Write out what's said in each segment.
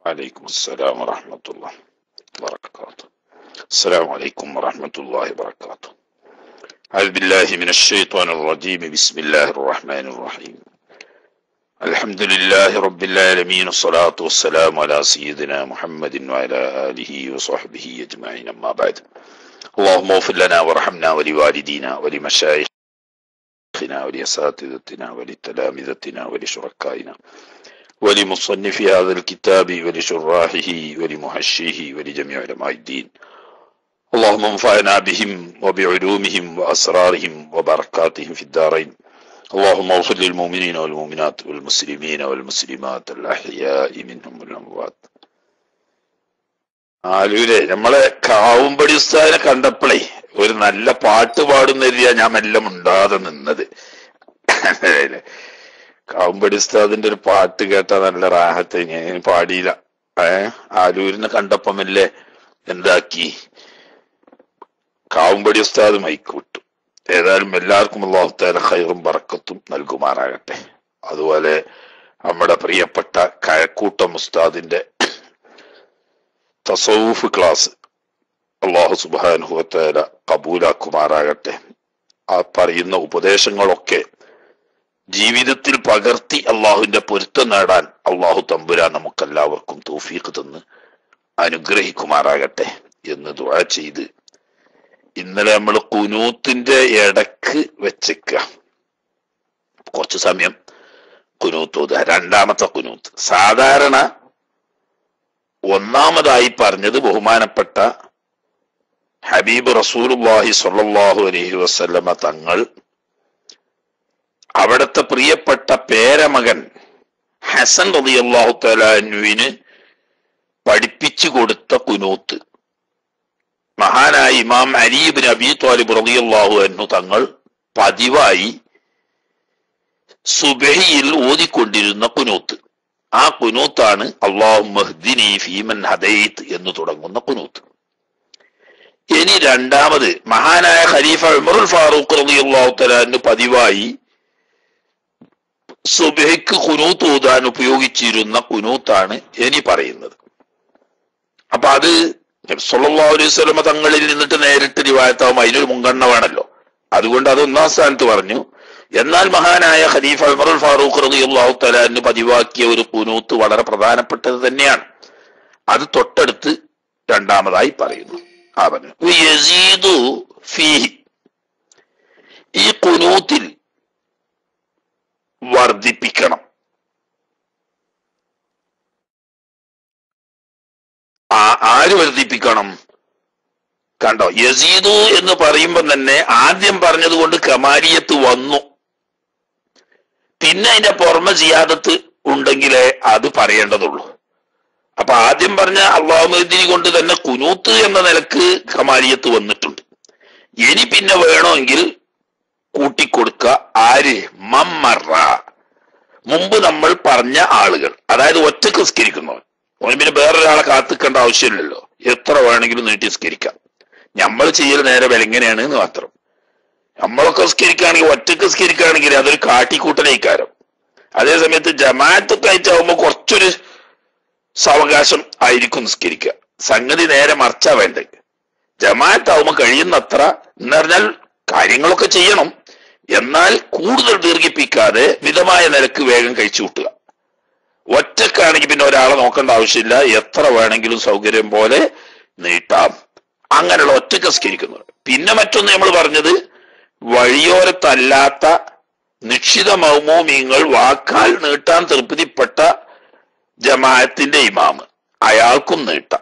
عليكم السلام ورحمة الله وبركاته السلام عليكم ورحمة الله وبركاته أعوذ بالله من الشيطان الرجيم بسم الله الرحمن الرحيم الحمد لله رب العالمين الصلاة والسلام على سيدنا محمد وعلى آله وصحبه أجمعين أما بعد اللهم اغفر لنا وارحمنا ولوالدينا ولمشايخنا ولأساتذتنا ولتلامذتنا ولشركائنا ولمصنف هذا الكتاب ولشراحه ولمحشيه ولجميع علماء الدين اللهم انفعنا بهم وبعلومهم وأسرارهم وبركاتهم في الدارين اللهم اغفر للمؤمنين والمؤمنات والمسلمين والمسلمات الأحياء منهم والأموات ആലൂരെ നമ്മളെ കാവുംപടി ഉസ്താദിനെ കണ്ടപ്പോഴേ ഒരു നല്ല പാട്ട് പാടുന്ന രീതിയാ ഞാൻ മെല്ലെ മുണ്ടാതെ നിന്നത് കാവുംപടി ഉസ്താദിന്റെ ഒരു പാട്ട് കേട്ടാ നല്ല റാഹത്ത് ഞാൻ പാടിയില്ല ഏ ആലൂരിനെ കണ്ടപ്പമല്ലേ എന്താക്കി കാവുംപടി ഉസ്താദ് മൈക്ക് വിട്ടു ഏതായാലും എല്ലാവർക്കും അള്ളാഹുത്താല ഖൈറും ബറക്കത്തും നൽകുമാറാകട്ടെ അതുപോലെ നമ്മുടെ പ്രിയപ്പെട്ട കഴക്കൂട്ടം ഉസ്താദിന്റെ തസൗഫ് ക്ലാസ് അള്ളാഹു സുബാനുഹത്താല കബൂലാക്കുമാറാകട്ടെ ആ പറയുന്ന ഉപദേശങ്ങളൊക്കെ ജീവിതത്തിൽ പകർത്തി അള്ളാഹുവിന്റെ പൊരുത്തം നേടാൻ അള്ളാഹു തമ്പുരാൻ നമുക്കെല്ലാവർക്കും തൗഫീഖ് തന്ന് അനുഗ്രഹിക്കുമാറാകട്ടെ എന്ന് ദുആ ചെയ്ത് ഇന്നലെ നമ്മൾ കുനൂത്തിന്റെ ഇടക്ക് വെച്ചേക്ക കുറച്ചു സമയം കുനൂത്ത് ഓതുക രണ്ടാമത്തെ കുനൂത്ത് സാധാരണ ഒന്നാമതായി പറഞ്ഞത് ബഹുമാനപ്പെട്ട ഹബീബ് റസൂലുള്ളാഹി സ്വല്ലല്ലാഹു അലൈഹി വസല്ലമ തങ്ങൾ അവിടുത്തെ പ്രിയപ്പെട്ട പേരമകൻ ഹസൻ റളിയല്ലാഹു തആലാനുവിന് പഠിപ്പിച്ചു കൊടുത്ത കുനൂത്ത് മഹാനായ ഇമാം അലീബിൻ അബി ത്വാലിബ് റളിയല്ലാഹു അൻഹു തങ്ങൾ പതിവായി സുബഹിയിൽ ഓതിക്കൊണ്ടിരുന്ന കുനൂത്ത് ആ കുനൂത്താണ് അള്ളാഹു മഹ്ദിനി ഫീമൻ ഹദൈത്ത് എന്ന് തുടങ്ങുന്ന കുനൂത്ത് ഇനി രണ്ടാമത് മഹാനായ ഖലീഫ ഉമറുൽ ഫാറൂഖ് റളിയല്ലാഹു തആലാന് പതിവായി സുബഹിക്ക് കുനൂത്ത് ഓതാൻ ഉപയോഗിച്ചിരുന്ന കുനൂത്താണ് ഇനി പറയുന്നത് അപ്പൊ അത് സല്ലല്ലാഹു അലൈഹി വസല്ലമ തങ്ങളിൽ നിന്നിട്ട് നേരിട്ട് റിവായത്താവും അതിനൊരു മുൻഗണന വേണമല്ലോ അതുകൊണ്ട് അത് ഒന്നാം സ്ഥാനത്ത് പറഞ്ഞു എന്നാൽ മഹാനായ ഖലീഫ ഉമറുൽ ഫാറൂഖ് റളിയല്ലാഹു തആലാന് പതിവാക്കിയ ഒരു കുനൂത്ത് വളരെ പ്രധാനപ്പെട്ടത് തന്നെയാണ് അത് തൊട്ടടുത്ത് രണ്ടാമതായി പറയുന്നു ആ പറഞ്ഞു യസീദു ഫീഹി ഈ കുനൂത്തിൽ വർദ്ധിപ്പിക്കണം ആ ആര് വർദ്ധിപ്പിക്കണം കണ്ടോ യസീദു എന്ന് പറയുമ്പോൾ തന്നെ ആദ്യം പറഞ്ഞതുകൊണ്ട് കമാലിയത്ത് വന്നു പിന്നെ അതിന്റെ പുറമെ സിയാദത്ത് ഉണ്ടെങ്കിലേ അത് പറയേണ്ടതുള്ളൂ അപ്പൊ ആദ്യം പറഞ്ഞ അള്ളാഹുദ്ദീനി കൊണ്ട് തന്നെ കുനൂത്ത് എന്ന നിലക്ക് കമാലിയത്ത് വന്നിട്ടുണ്ട് ഇനി പിന്നെ വേണമെങ്കിൽ കൂട്ടിക്കൊടുക്ക ആര് മമ്മറ മുമ്പ് നമ്മൾ പറഞ്ഞ ആളുകൾ അതായത് ഒറ്റക്ക് സ്കരിക്കുന്നവൻ ഓന് പിന്നെ വേറൊരാളെ കാത്തിക്കേണ്ട ആവശ്യമില്ലല്ലോ എത്ര വേണമെങ്കിലും നീട്ടി സ്കരിക്കാം നമ്മൾ ചെയ്യൽ നേരെ വിലങ്ങനെയാണ് എന്ന് മാത്രം നമ്മളൊക്കെ സ്കരിക്കുകയാണെങ്കിൽ ഒറ്റക്ക് സ്കരിക്കുകയാണെങ്കിൽ അതൊരു കാട്ടിക്കൂട്ടലേക്കാരം അതേ സമയത്ത് ജമാഅത്തൊക്കെ ആയിട്ടാവുമ്പോൾ കുറച്ചൊരു സാവകാശം ആയിരിക്കും നിസ്കരിക്കുക സംഗതി നേരെ മറിച്ചാ വേണ്ടത് ജമാഅത്താവുമ്പോൾ കഴിയുന്നത്ര എന്ന് പറഞ്ഞാൽ കാര്യങ്ങളൊക്കെ ചെയ്യണം എന്നാൽ കൂടുതൽ ദീർഘിപ്പിക്കാതെ മിതമായ നിലക്ക് വേഗം കഴിച്ചു കൂട്ടുക ഒറ്റക്കാണെങ്കിൽ പിന്നെ ഒരാളെ നോക്കേണ്ട ആവശ്യമില്ല എത്ര വേണമെങ്കിലും സൗകര്യം പോലെ നീട്ടാം അങ്ങനെയുള്ള ഒറ്റക്ക് സ്കരിക്കുന്നത് പിന്നെ മറ്റൊന്ന് നമ്മൾ പറഞ്ഞത് വഴിയോരത്തല്ലാത്ത നിശ്ചിത മൗമൂമിങ്ങൾ വാക്കാൽ നീട്ടാൻ തൃപ്തിപ്പെട്ട ജമാഅത്തിന്റെ ഇമാമ് അയാൾക്കും നീട്ടാം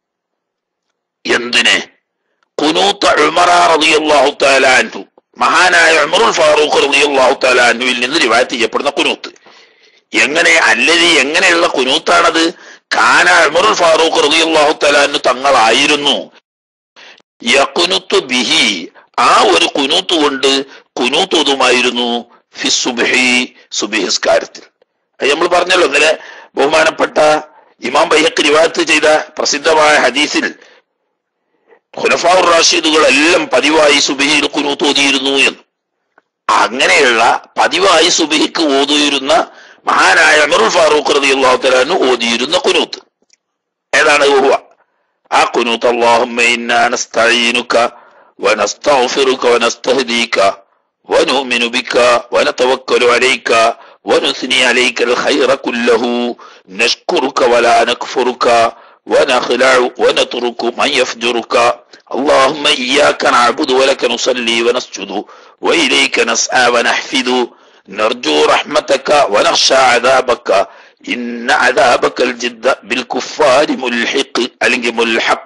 എന്തിന് കുനൂത്ത് റളിയല്ലാഹു തആല അൻഹു മഹാനായ ഉമറുൽ ഫാറൂഖ് റളിയല്ലാഹു തആല അൻഹുവിൽ നിന്ന് റിവായത്ത് ചെയ്യപ്പെടുന്ന കുനൂത്ത് എങ്ങനെ അല്ലതി എങ്ങനെയുള്ള കുനൂത്താണത് കാന ഉമറുൽ ഫാറൂഖ് റളിയല്ലാഹു തആല അൻഹു തങ്ങളായിരുന്നു യഖ്നുത്തു ബിഹി ആ ഒരു കുനൂത്ത് കൊണ്ട് കുനൂത്ത് ഓതുമായിരുന്നു ഫി സുബ്ഹി സുബഹിസ്കാരത്തിൽ അത് നമ്മൾ പറഞ്ഞല്ലോ ഇന്നലെ ബഹുമാനപ്പെട്ട ഇമാം ബൈഹക്ക് റിവായത്ത് ചെയ്ത പ്രസിദ്ധമായ ഹദീസിൽ ഖുലഫാഉർ റാഷിദുകളെല്ലാം പതിവായി സുബഹിയിൽ കുനൂത്ത് ഓതിയിരുന്നു എന്ന് അങ്ങനെയുള്ള പതിവായി സുബഹിക്ക് ഓതിയിരുന്ന മഹാനായ അമറുൽ ഫാറൂഖ് റളിയല്ലാഹു തആല ഓതിയിരുന്ന കുനൂത്ത് ഏതാണ് ഹുവ ആ കുനൂത്ത് അല്ലാഹുമ്മ ഇന്നാ നസ്തഈനുക വനസ്തഗ്ഫിറുക വനസ്തഹ്ദീക ونؤمن بك ونتوكل عليك ونثني عليك الخير كله نشكرك ولا نكفرك ونخلع ونترك من يفجرك اللهم إياك نعبد ولك نصلي ونسجد وإليك نسعى ونحفد نرجو رحمتك ونخشى عذابك إن عذابك الجد بالكفار ملحق ألنج ملحق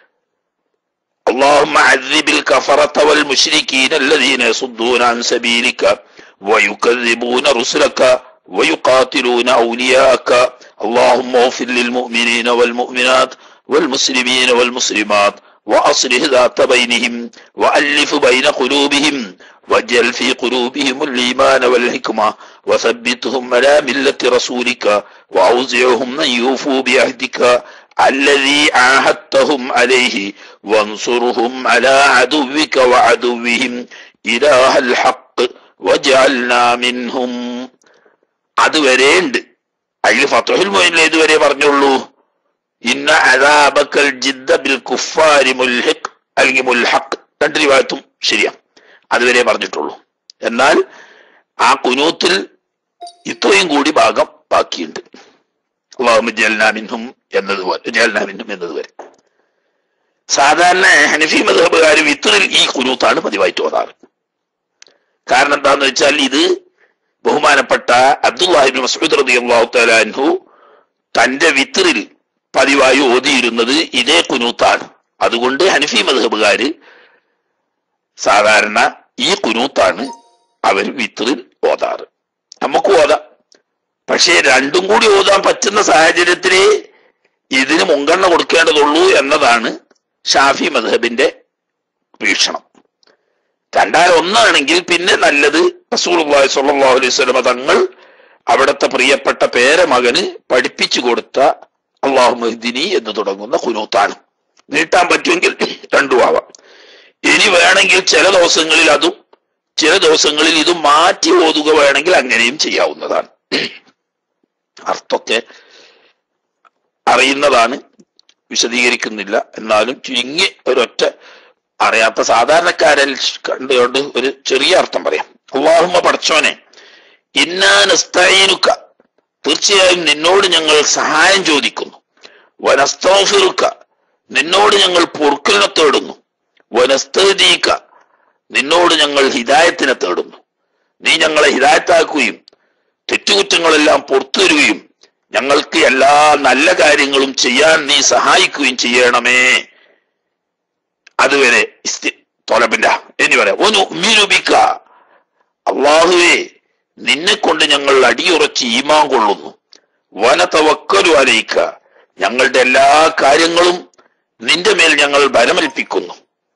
اللهم عذب الكفرة والمشركين الذين يصدون عن سبيلك ويكذبون رسلك ويقاتلون أولياءك اللهم اغفر للمؤمنين والمؤمنات والمسلمين والمسلمات وأصلح ذات بينهم وألف بين قلوبهم واجعل في قلوبهم الإيمان والحكمة وثبتهم على ملة رسولك وأوزعهم أن يوفوا بعهدك الذي عاهدتهم عليه وانصرهم على عدوك وعدوهم إله الحق وجعلنا منهم അതുവരെ ഉണ്ട് അതിൽ ഫത്തുഹിൽ മൊയിനിൽ ഇതുവരെ പറഞ്ഞുള്ളൂ ഇന്ന അദാബക്കൽ ജിദ്ദ ബിൽ കുഫാരി മുൽഹിഖ് അല്ലെങ്കിൽ മുൽഹഖ് രണ്ട് രൂപത്തും ശരിയാ അതുവരെ പറഞ്ഞിട്ടുള്ളൂ എന്നാൽ ആ കുനൂത്തിൽ ഇത്രയും കൂടി ഭാഗം ബാക്കിയുണ്ട് അള്ളാഹു ജൽനാമിൻഹും എന്നതുപോലെ ജൽനാമിൻഹും എന്നതുവരെ സാധാരണ ഹനഫി മധബുകാർ വിത്തറിൽ ഈ കുനൂത്താണ് പതിവായിട്ട് ഓതാറ് കാരണം എന്താന്ന് വെച്ചാൽ ഇത് ബഹുമാനപ്പെട്ട അബ്ദുല്ലാഹിബിൻ മസൂദ് റതി അള്ളാഹു തലാൻഹു തന്റെ വിത്തറിൽ പതിവായി ഓതിയിരുന്നത് ഇതേ കുനൂത്താണ് അതുകൊണ്ട് ഹനഫി മധബുകാര് സാധാരണ ഈ കുനൂത്താണ് അവർ വിത്തറിൽ ഓതാറ് നമുക്ക് ഓതാം പക്ഷേ രണ്ടും കൂടി ഓതാൻ പറ്റുന്ന സാഹചര്യത്തിലേ ഇതിന് മുൻഗണന കൊടുക്കേണ്ടതുള്ളൂ എന്നതാണ് ഷാഫി മധബിന്റെ വീക്ഷണം രണ്ടായിരം ഒന്നാണെങ്കിൽ പിന്നെ നല്ലത് റസൂലുള്ളാഹി സ്വല്ലല്ലാഹു അലൈഹി വസല്ലമ തങ്ങൾ അവിടുത്തെ പ്രിയപ്പെട്ട പേരമകന് പഠിപ്പിച്ചു കൊടുത്ത അള്ളാഹു മഹ്ദിനി എന്ന് തുടങ്ങുന്ന കുനൂത്താണ് നീട്ടാൻ പറ്റുമെങ്കിൽ രണ്ടും ആവാം ഇനി വേണമെങ്കിൽ ചില ദിവസങ്ങളിൽ അതും ചില ദിവസങ്ങളിൽ ഇതും മാറ്റി ഓതുക വേണമെങ്കിൽ അങ്ങനെയും ചെയ്യാവുന്നതാണ് അർത്ഥമൊക്കെ അറിയുന്നതാണ് വിശദീകരിക്കുന്നില്ല എന്നാലും ചുരുങ്ങി ഒരൊറ്റ അറിയാത്ത സാധാരണക്കാരിൽ കണ്ടുകൊണ്ട് ഒരു ചെറിയ അർത്ഥം പറയാം അള്ളാഹുമ്മ പടച്ചോനെ ഇന്നാനസ്തീനുക്ക തീർച്ചയായും നിന്നോട് ഞങ്ങൾ സഹായം ചോദിക്കുന്നു വനസ്തോഫിറുക്ക നിന്നോട് ഞങ്ങൾ പൊറുക്കലിനെ തേടുന്നു വനസ്തീക്ക നിന്നോട് ഞങ്ങൾ ഹിദായത്തിനെ തേടുന്നു നീ ഞങ്ങളെ ഹിദായത്താക്കുകയും തെറ്റുകുറ്റങ്ങളെല്ലാം പുറത്തു തരുകയും ഞങ്ങൾക്ക് എല്ലാ നല്ല കാര്യങ്ങളും ചെയ്യാൻ നീ സഹായിക്കുകയും ചെയ്യണമേ അതുവരെ തൊലബിന്റെ ഇനി പറയാം ഒന്ന് ഉമ്മിരുബിക്ക അള്ളാഹുവേ നിന്നെ കൊണ്ട് ഞങ്ങൾ അടിയുറച്ച് ഈമാൻ കൊള്ളുന്നു വനതവക്കലു അലയിക്ക ഞങ്ങളുടെ എല്ലാ കാര്യങ്ങളും നിന്റെ മേൽ ഞങ്ങൾ ബലമേൽപ്പിക്കുന്നു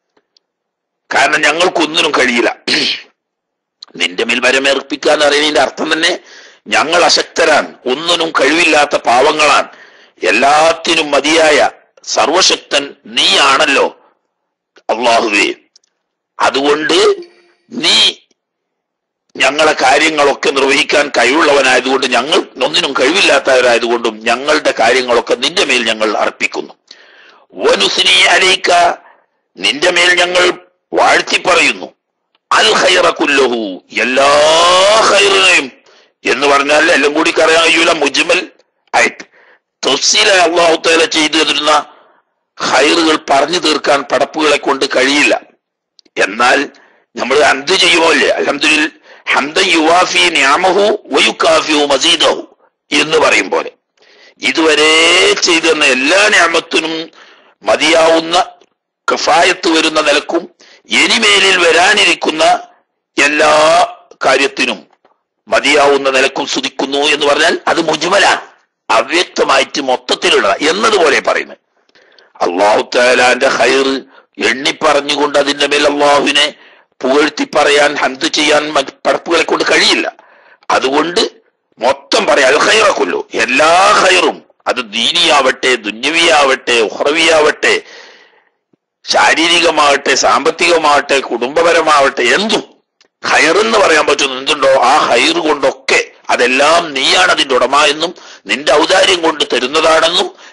കാരണം ഞങ്ങൾക്കൊന്നിനും കഴിയില്ല നിന്റെ മേൽ ബലമേൽപ്പിക്കാൻ അറിയുന്നതിന്റെ അർത്ഥം തന്നെ ഞങ്ങൾ അശക്തരാൻ ഒന്നിനും കഴിവില്ലാത്ത പാവങ്ങളാൻ എല്ലാത്തിനും മതിയായ സർവശക്തൻ നീയാണല്ലോ അള്ളാഹുവേ അതുകൊണ്ട് നീ ഞങ്ങളെ കാര്യങ്ങളൊക്കെ നിർവഹിക്കാൻ കഴിവുള്ളവനായതുകൊണ്ട് ഞങ്ങൾ ഒന്നിനും കഴിവില്ലാത്തവരായതുകൊണ്ടും ഞങ്ങളുടെ കാര്യങ്ങളൊക്കെ നിന്റെ മേൽ ഞങ്ങൾ അർപ്പിക്കുന്നു വനുസിനി അലയിക്ക നിന്റെ മേൽ ഞങ്ങൾ വാഴ്ത്തി പറയുന്നു അൽ ഹൈറ കുല്ലഹു എല്ലാ ഹൈറിനെയും എന്ന് പറഞ്ഞാൽ എല്ലാം കൂടി അറിയാൻ കഴിയൂല മുജ്മൽ ആയിട്ട് തഫ്സീല അള്ളാഹു തേല ചെയ്തു തരുന്ന ഹൈറുകൾ പറഞ്ഞു തീർക്കാൻ പടപ്പുകളെ കൊണ്ട് കഴിയില്ല എന്നാൽ നമ്മൾ എന്ത് ചെയ്യുമോല്ലേ അലഹദിൽ ഹംദ യുവാഫി ന്യാമഹു വയുക്കാഫിയു മസീദഹു എന്ന് പറയും പോലെ ഇതുവരെ ചെയ്തെന്ന എല്ലാ ഞാമത്തിനും മതിയാവുന്ന കഫായത്ത് വരുന്ന നിലക്കും ഇനിമേലിൽ വരാനിരിക്കുന്ന എല്ലാ കാര്യത്തിനും മതിയാവുന്ന നിലക്കും സ്തുതിക്കുന്നു എന്ന് പറഞ്ഞാൽ അത് മുജ്മലാണ് അവ്യക്തമായിട്ട് മൊത്തത്തിലുള്ള എന്നതുപോലെ പറയുന്നത് അള്ളാഹു താലാന്റെ ഹൈർ എണ്ണി പറഞ്ഞുകൊണ്ട് അതിന്റെ മേൽ അള്ളാഹുവിനെ പുകഴ്ത്തി പറയാൻ ഹന്ത് ചെയ്യാൻ പടപ്പുകളെ കൊണ്ട് കഴിയില്ല അതുകൊണ്ട് മൊത്തം പറയാം അത് ഹൈറക്കുള്ളൂ എല്ലാ ഹൈറും അത് ദീനിയാവട്ടെ ദുന്യവിയാവട്ടെ ഉഹ്റവിയാവട്ടെ ശാരീരികമാവട്ടെ സാമ്പത്തികമാവട്ടെ കുടുംബപരമാവട്ടെ എന്തും ഹൈർ എന്ന് പറയാൻ പറ്റുന്ന എന്തുണ്ടോ ആ ഹൈർ കൊണ്ടൊക്കെ അതെല്ലാം നീയാണ് അതിന്റെ ഉടമ എന്നും നിന്റെ ഔദാര്യം കൊണ്ട് തരുന്നതാണെന്നും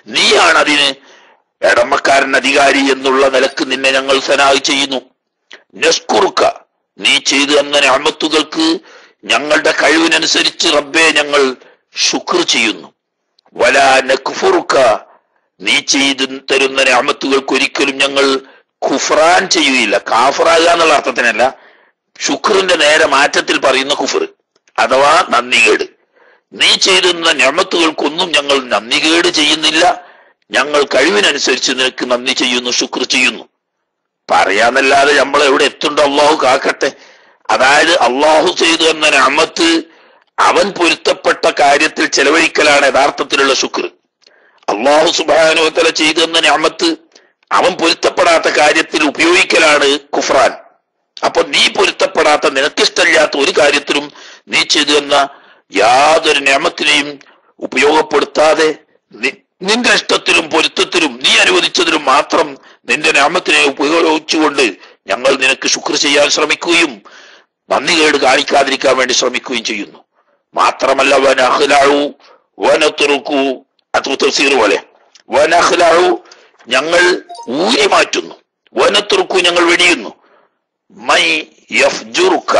നീയാണ് അതിന് എടമക്കാരൻ അധികാരി എന്നുള്ള നിലക്ക് നിന്നെ ഞങ്ങൾ സനാഹ് ചെയ്യുന്നു നസ്കുറുക്ക നീ ചെയ്തു തന്ന ഞാമത്തുകൾക്ക് ഞങ്ങളുടെ കഴിവിനനുസരിച്ച് റബ്ബെ ഞങ്ങൾ ശുക്ർ ചെയ്യുന്നു വല നക്ഫുറുക്ക നീ ചെയ്തു തരുന്ന ഞാമത്തുകൾക്ക് ഒരിക്കലും ഞങ്ങൾ ഖുഫ്രാൻ ചെയ്യുകയില്ല കാഫറാകുക എന്നുള്ള അർത്ഥത്തിനല്ല ശുക്രിന്റെ നേരെ മാറ്റത്തിൽ പറയുന്ന കുഫർ അഥവാ നന്ദികേട് നീ ചെയ്തുന്ന ഞമത്തുകൾക്കൊന്നും ഞങ്ങൾ നന്ദികേട് ചെയ്യുന്നില്ല ഞങ്ങൾ കഴിവിനനുസരിച്ച് നിനക്ക് നന്ദി ചെയ്യുന്നു ശുക്ർ ചെയ്യുന്നു പറയാന്നല്ലാതെ നമ്മൾ എവിടെ എത്തുണ്ടോ അള്ളാഹു കാക്കട്ടെ അതായത് അള്ളാഹു ചെയ്തു എന്ന ഞമത്ത് അവൻ പൊരുത്തപ്പെട്ട കാര്യത്തിൽ ചെലവഴിക്കലാണ് യഥാർത്ഥത്തിലുള്ള ശുക്ർ അള്ളാഹു സുബാനുവത്തല ചെയ്തു എന്ന ഞമത്ത് അവൻ പൊരുത്തപ്പെടാത്ത കാര്യത്തിൽ ഉപയോഗിക്കലാണ് കുഫ്രാൻ അപ്പൊ നീ പൊരുത്തപ്പെടാത്ത നിനക്കിഷ്ടമില്ലാത്ത ഒരു കാര്യത്തിലും നീ ചെയ്തു എന്ന യാതൊരു നിയമത്തിനെയും ഉപയോഗപ്പെടുത്താതെ നി- നിന്റെ ഇഷ്ടത്തിലും പൊരുത്തത്തിലും നീ അനുവദിച്ചതിലും മാത്രം നിന്റെ നാമത്തിനെ ഉപയോഗിച്ചുകൊണ്ട് ഞങ്ങൾ നിനക്ക് ശുക്ർ ചെയ്യാൻ ശ്രമിക്കുകയും നന്ദി കേട് കാണിക്കാതിരിക്കാൻ വേണ്ടി ശ്രമിക്കുകയും ചെയ്യുന്നു മാത്രമല്ല വനഹ്ലാഴു വനത്തുറുക്കു അത് തഫ്സീർ പോലെ വനഹ്ലാഴു ഞങ്ങൾ ഊരി മാറ്റുന്നു വനത്തുറുക്കു ഞങ്ങൾ വെടിയുന്നു മൈ യഫ്ജുറുക്ക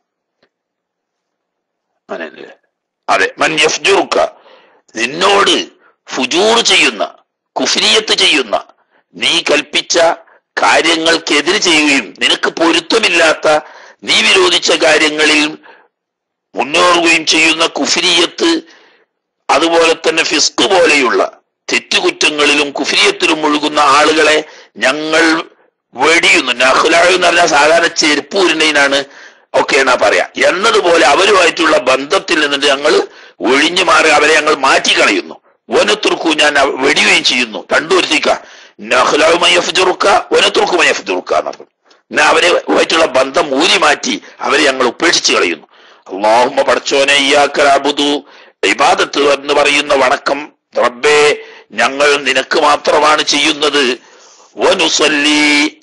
അങ്ങനെയല്ലേ? അതെ മൻ യഫ്ജുറുക്ക നിന്നോട് ഫുജൂർ ചെയ്യുന്ന കുഫിരിയത്ത് ചെയ്യുന്ന നീ കൽപ്പിച്ച കാര്യങ്ങൾക്കെതിര് ചെയ്യുകയും നിനക്ക് പൊരുത്തമില്ലാത്ത നീ വിരോധിച്ച കാര്യങ്ങളിൽ മുന്നേറുകയും ചെയ്യുന്ന കുഫിരിയത്ത് അതുപോലെ തന്നെ ഫിസ്ക് പോലെയുള്ള തെറ്റുകുറ്റങ്ങളിലും കുഫിരിയത്തിലും മുഴുകുന്ന ആളുകളെ ഞങ്ങൾ വെടിയുന്നു നഹ്ലാഴ് എന്ന് പറഞ്ഞാൽ സാധാരണ ചെരുപ്പൂരിനേനാണ് ഒക്കെയാണ് പറയാ എന്നതുപോലെ അവരുമായിട്ടുള്ള ബന്ധത്തിൽ നിന്നിട്ട് ഞങ്ങൾ ഒഴിഞ്ഞു മാറി അവരെ ഞങ്ങൾ മാറ്റിക്കളയുന്നു വനത്തുർക്കു ഞാൻ അവ- വെടിയുകയും ചെയ്യുന്നു രണ്ടു വരുത്തിക്ക നഹ്ലാവ് മയഫ്ജുറുക്ക വനത്തുർക്കു മയഫ്ജുറുക്ക എന്നർത്ഥം എന്നാ അവരെ ആയിട്ടുള്ള ബന്ധം ഊരി മാറ്റി അവരെ ഞങ്ങൾ ഉപേക്ഷിച്ച് കളയുന്നു അള്ളാഹുമ്മ പടച്ചോനെ ഇയാക്കലാബുദു ഇബാദത്ത് എന്ന് പറയുന്ന വണക്കം റബ്ബേ ഞങ്ങൾ നിനക്ക് മാത്രമാണ് ചെയ്യുന്നത് വനുസല്ലി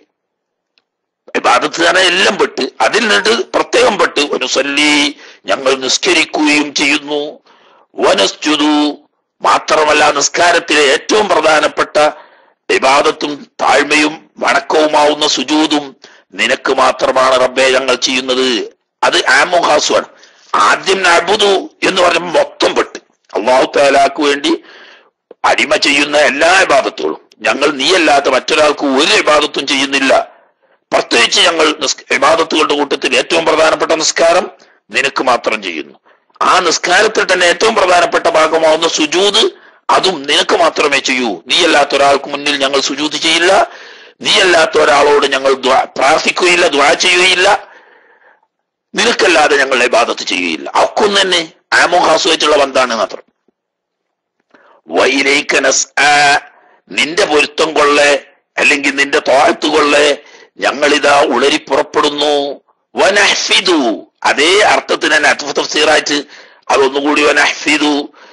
ഇബാദത്ത് തന്നെ എല്ലാം പെട്ട് അതിൽ നിന്നിട്ട് പ്രത്യേകം പെട്ട് വനുസല്ലി ഞങ്ങൾ നിസ്കരിക്കുകയും ചെയ്യുന്നു വനസ്ജുദു മാത്രമല്ല നിസ്കാരത്തിലെ ഏറ്റവും പ്രധാനപ്പെട്ട ഇബാദത്തും താഴ്മയും വണക്കവുമാവുന്ന സുജൂതും നിനക്ക് മാത്രമാണ് റബ്ബെ ഞങ്ങൾ ചെയ്യുന്നത് അത് ആമുഹാസുവാണ് ആദ്യം നബുദു എന്ന് പറയുമ്പോൾ മൊത്തം പെട്ട് അള്ളാഹു താലാക്ക് വേണ്ടി അടിമ ചെയ്യുന്ന എല്ലാ ഇബാദത്തുകളും ഞങ്ങൾ നീയല്ലാത്ത മറ്റൊരാൾക്ക് ഒരു ഇബാദത്തും ചെയ്യുന്നില്ല പ്രത്യേകിച്ച് ഞങ്ങൾ നിസ്- ഇബാദത്തുകളുടെ കൂട്ടത്തിൽ ഏറ്റവും പ്രധാനപ്പെട്ട നിസ്കാരം നിനക്ക് മാത്രം ചെയ്യുന്നു ആ നിസ്കാരത്തിൽ തന്നെ ഏറ്റവും പ്രധാനപ്പെട്ട ഭാഗമാവുന്ന സുജൂത് അതും നിനക്ക് മാത്രമേ ചെയ്യൂ നീയല്ലാത്ത ഒരാൾക്ക് മുന്നിൽ ഞങ്ങൾ സുജൂത് ചെയ്യില്ല നീയല്ലാത്ത ഒരാളോട് ഞങ്ങൾ ദ്വാ- പ്രാർത്ഥിക്കുകയില്ല ദ്വാ ചെയ്യുകയില്ല നിനക്കല്ലാതെ ഞങ്ങൾ ഇബാദത്ത് ചെയ്യുകയില്ല അവർക്കൊന്നും തന്നെ ആമോഹാസുമായിട്ടുള്ള ബന്ധാണ് മാത്രം വൈലേക്ക് നസ്ആ നിന്റെ പൊരുത്തം കൊള്ളെ അല്ലെങ്കിൽ നിന്റെ തോഴത്ത് കൊള്ളെ ഞങ്ങളിതാ ഉളരി പുറപ്പെടുന്നു വനഹ്ഫിദു അതേ അർത്ഥത്തിന് തന്നെ അത്ഫ തഫ്സീറായിട്ട് അതൊന്നുകൂടി വനഹ്ഫിദു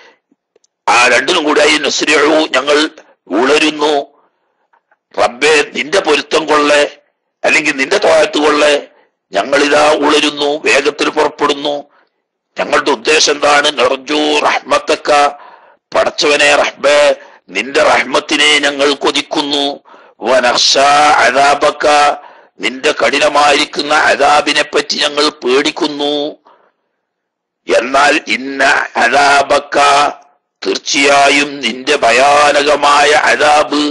ആ രണ്ടിനും കൂടിയായി നുസ്രിയു ഞങ്ങൾ ഉളരുന്നു റബ്ബെ നിന്റെ പൊരുത്തം കൊള്ളെ അല്ലെങ്കിൽ നിന്റെ തോഴത്ത് കൊള്ളെ ഞങ്ങളിതാ ഉളരുന്നു വേഗത്തിൽ പുറപ്പെടുന്നു ഞങ്ങളുടെ ഉദ്ദേശം എന്താണ് നിറജു റഹ്മത്തക്ക പടച്ചവനെ റഹ്ബേ നിന്റെ റഹ്മത്തിനെ ഞങ്ങൾ കൊതിക്കുന്നു വനർഷ അതാബക്ക നിന്റെ കഠിനമായിരിക്കുന്ന അതാബിനെ പറ്റി ഞങ്ങൾ പേടിക്കുന്നു എന്നാൽ ഇന്ന അതാബക്ക തീർച്ചയായും നിന്റെ ഭയാനകമായ അതാബ്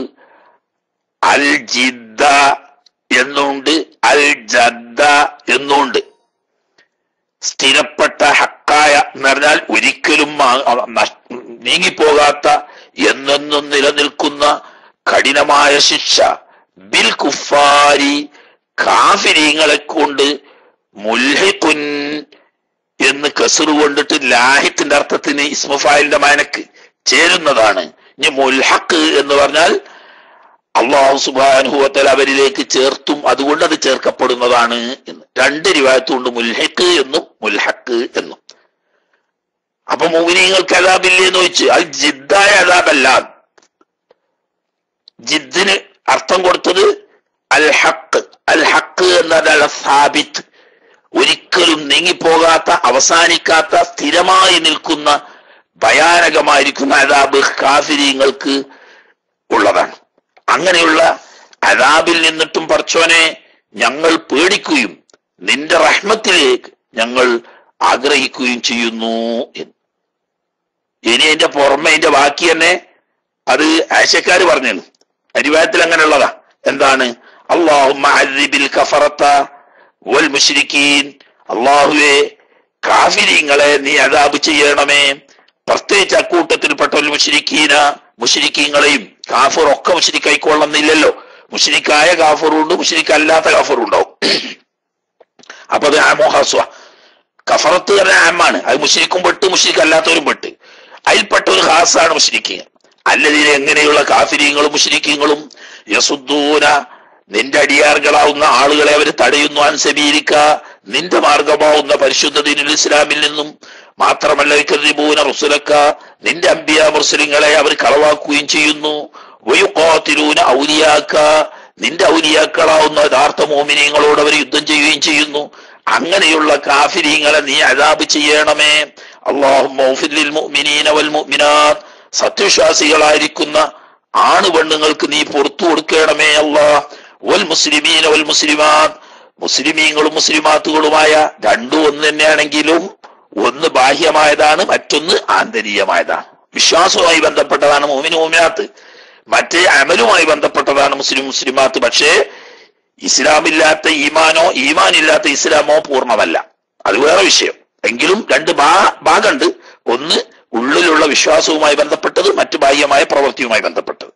അൽ ജിദ്ദ എന്നുണ്ട് അൽ ജദ്ദ എന്നുണ്ട് സ്ഥിരപ്പെട്ട ഹക്കായ എന്ന് പറഞ്ഞാൽ ഒരിക്കലും മാ- അ- നഷ്- നീങ്ങിപ്പോകാത്ത എന്നെന്നും നിലനിൽക്കുന്ന കഠിനമായ ശിക്ഷ ബിൽ കുഫാരി കാഫിരീങ്ങളെ കൊണ്ട് മുൽഹിഖുൻ എന്ന് കസുറ് കൊണ്ടിട്ട് ലാഹിത്തിന്റെ അർത്ഥത്തിന് ഇസ്മഫായിലിന്റെ മാനക്ക് ചേരുന്നതാണ് ഇനി മുൽഹക്ക് എന്ന് പറഞ്ഞാൽ അള്ളാഹു സുബാനുഭവത്തിൽ അവരിലേക്ക് ചേർത്തും അതുകൊണ്ട് അത് ചേർക്കപ്പെടുന്നതാണ് എന്ന് രണ്ട് രൂപത്തുണ്ട് മുൽഹക്ക് എന്നും മുൽഹക്ക് എന്നും അപ്പൊ മോഹിനിങ്ങൾക്ക് അതാബില്ലേ എന്ന് ചോദിച്ചു അത് ജിദ്ദായ അതാബല്ല ജിദ്ദിന് അർത്ഥം കൊടുത്തത് അൽ ഹക്ക് അൽ ഹക്ക് എന്നതല്ല സാബിത്ത് ഒരിക്കലും നീങ്ങിപ്പോകാത്ത അവസാനിക്കാത്ത സ്ഥിരമായി നിൽക്കുന്ന ഭയാനകമായിരിക്കുന്ന അതാബ് കാഫിരിങ്ങൾക്ക് ഉള്ളതാണ് അങ്ങനെയുള്ള അതാബിൽ നിന്നിട്ടും പറച്ചോനെ ഞങ്ങൾ പേടിക്കുകയും നിന്റെ റഹ്മത്തിലേക്ക് ഞങ്ങൾ ആഗ്രഹിക്കുകയും ചെയ്യുന്നു എന്ന് ഇനി അതിന്റെ പുറമെ അതിന്റെ ബാക്കി തന്നെ അത് ആശക്കാര് പറഞ്ഞു അരിവായത്തിൽ അങ്ങനെയുള്ളതാ എന്താണ് അള്ളാഹുബിൽ കഫറത്ത വൽ മുഷിരിക്കീൻ അള്ളാഹുവെ കാഫിരിങ്ങളെ നീ അതാബ് ചെയ്യണമേ പ്രത്യേകിച്ച് അക്കൂട്ടത്തിൽപ്പെട്ട ഒരു മുഷിരിക്കീന മുഷിരിക്കീങ്ങളെയും കാഫർ ഒക്കെ മുഷിരിക്കായിക്കൊള്ളുന്നില്ലല്ലോ മുഷിരിക്കായ കാഫറുണ്ട് മുഷിരിക്കല്ലാത്ത കാഫറും ഉണ്ടാവും അപ്പൊ അത് ആമോഹാസ്വ കഫറത്ത് പറഞ്ഞ ആമാണ് അത് മുഷിരിക്കും പെട്ട് മുഷിരിക്കല്ലാത്തവരും പെട്ട് അതിൽപ്പെട്ട ഒരു ഹാസാണ് മുഷിരിക്കുക അല്ലതിന് എങ്ങനെയുള്ള കാഫിര്യങ്ങളും മുഷിരിക്കങ്ങളും യസുദ്ദൂന നിന്റെ അടിയാറുകളാവുന്ന ആളുകളെ അവർ തടയുന്നു അൻസബീരിക്ക നിന്റെ മാർഗമാവുന്ന പരിശുദ്ധ ദീനുൽ ഇസ്ലാമിൽ നിന്നും മാത്രമല്ല കരീബൂന റുസുലക്ക നിന്റെ അമ്പിയ മുസ്ലിങ്ങളെ അവർ കളവാക്കുകയും ചെയ്യുന്നു വയുക്കാത്തിരൂന ഔലിയാക്ക നിന്റെ ഔലിയാക്കളാവുന്ന യഥാർത്ഥ മോമിനിയങ്ങളോട് അവർ യുദ്ധം ചെയ്യുകയും ചെയ്യുന്നു അങ്ങനെയുള്ള കാഫിരീങ്ങളെ നീ അതാബ് ചെയ്യണമേ അള്ളാഹു സത്യവിശ്വാസികളായിരിക്കുന്ന ആണ് പെണ്ണുങ്ങൾക്ക് നീ പുറത്തു കൊടുക്കണമേ അല്ലാ വൽ മുസ്ലിമീന വൽ മുസ്ലിമാത്ത് മുസ്ലിമീങ്ങളും മുസ്ലിമാത്തുകളുമായ രണ്ടും ഒന്ന് തന്നെയാണെങ്കിലും ഒന്ന് ബാഹ്യമായതാണ് മറ്റൊന്ന് ആന്തരീയമായതാണ് വിശ്വാസവുമായി ബന്ധപ്പെട്ടതാണ് മോമിന് മോമിനാത്ത് മറ്റേ അമലുമായി ബന്ധപ്പെട്ടതാണ് മുസ്ലിം മുസ്ലിമാത്ത് പക്ഷേ ഇസ്ലാമില്ലാത്ത ഈമാനോ ഈമാൻ ഇല്ലാത്ത ഇസ്ലാമോ പൂർണ്ണമല്ല അത് വേറെ വിഷയം എങ്കിലും രണ്ട് ഭാ ഭാഗമുണ്ട് ഒന്ന് ഉള്ളിലുള്ള വിശ്വാസവുമായി ബന്ധപ്പെട്ടത് മറ്റു ബാഹ്യമായ പ്രവൃത്തിയുമായി ബന്ധപ്പെട്ടത്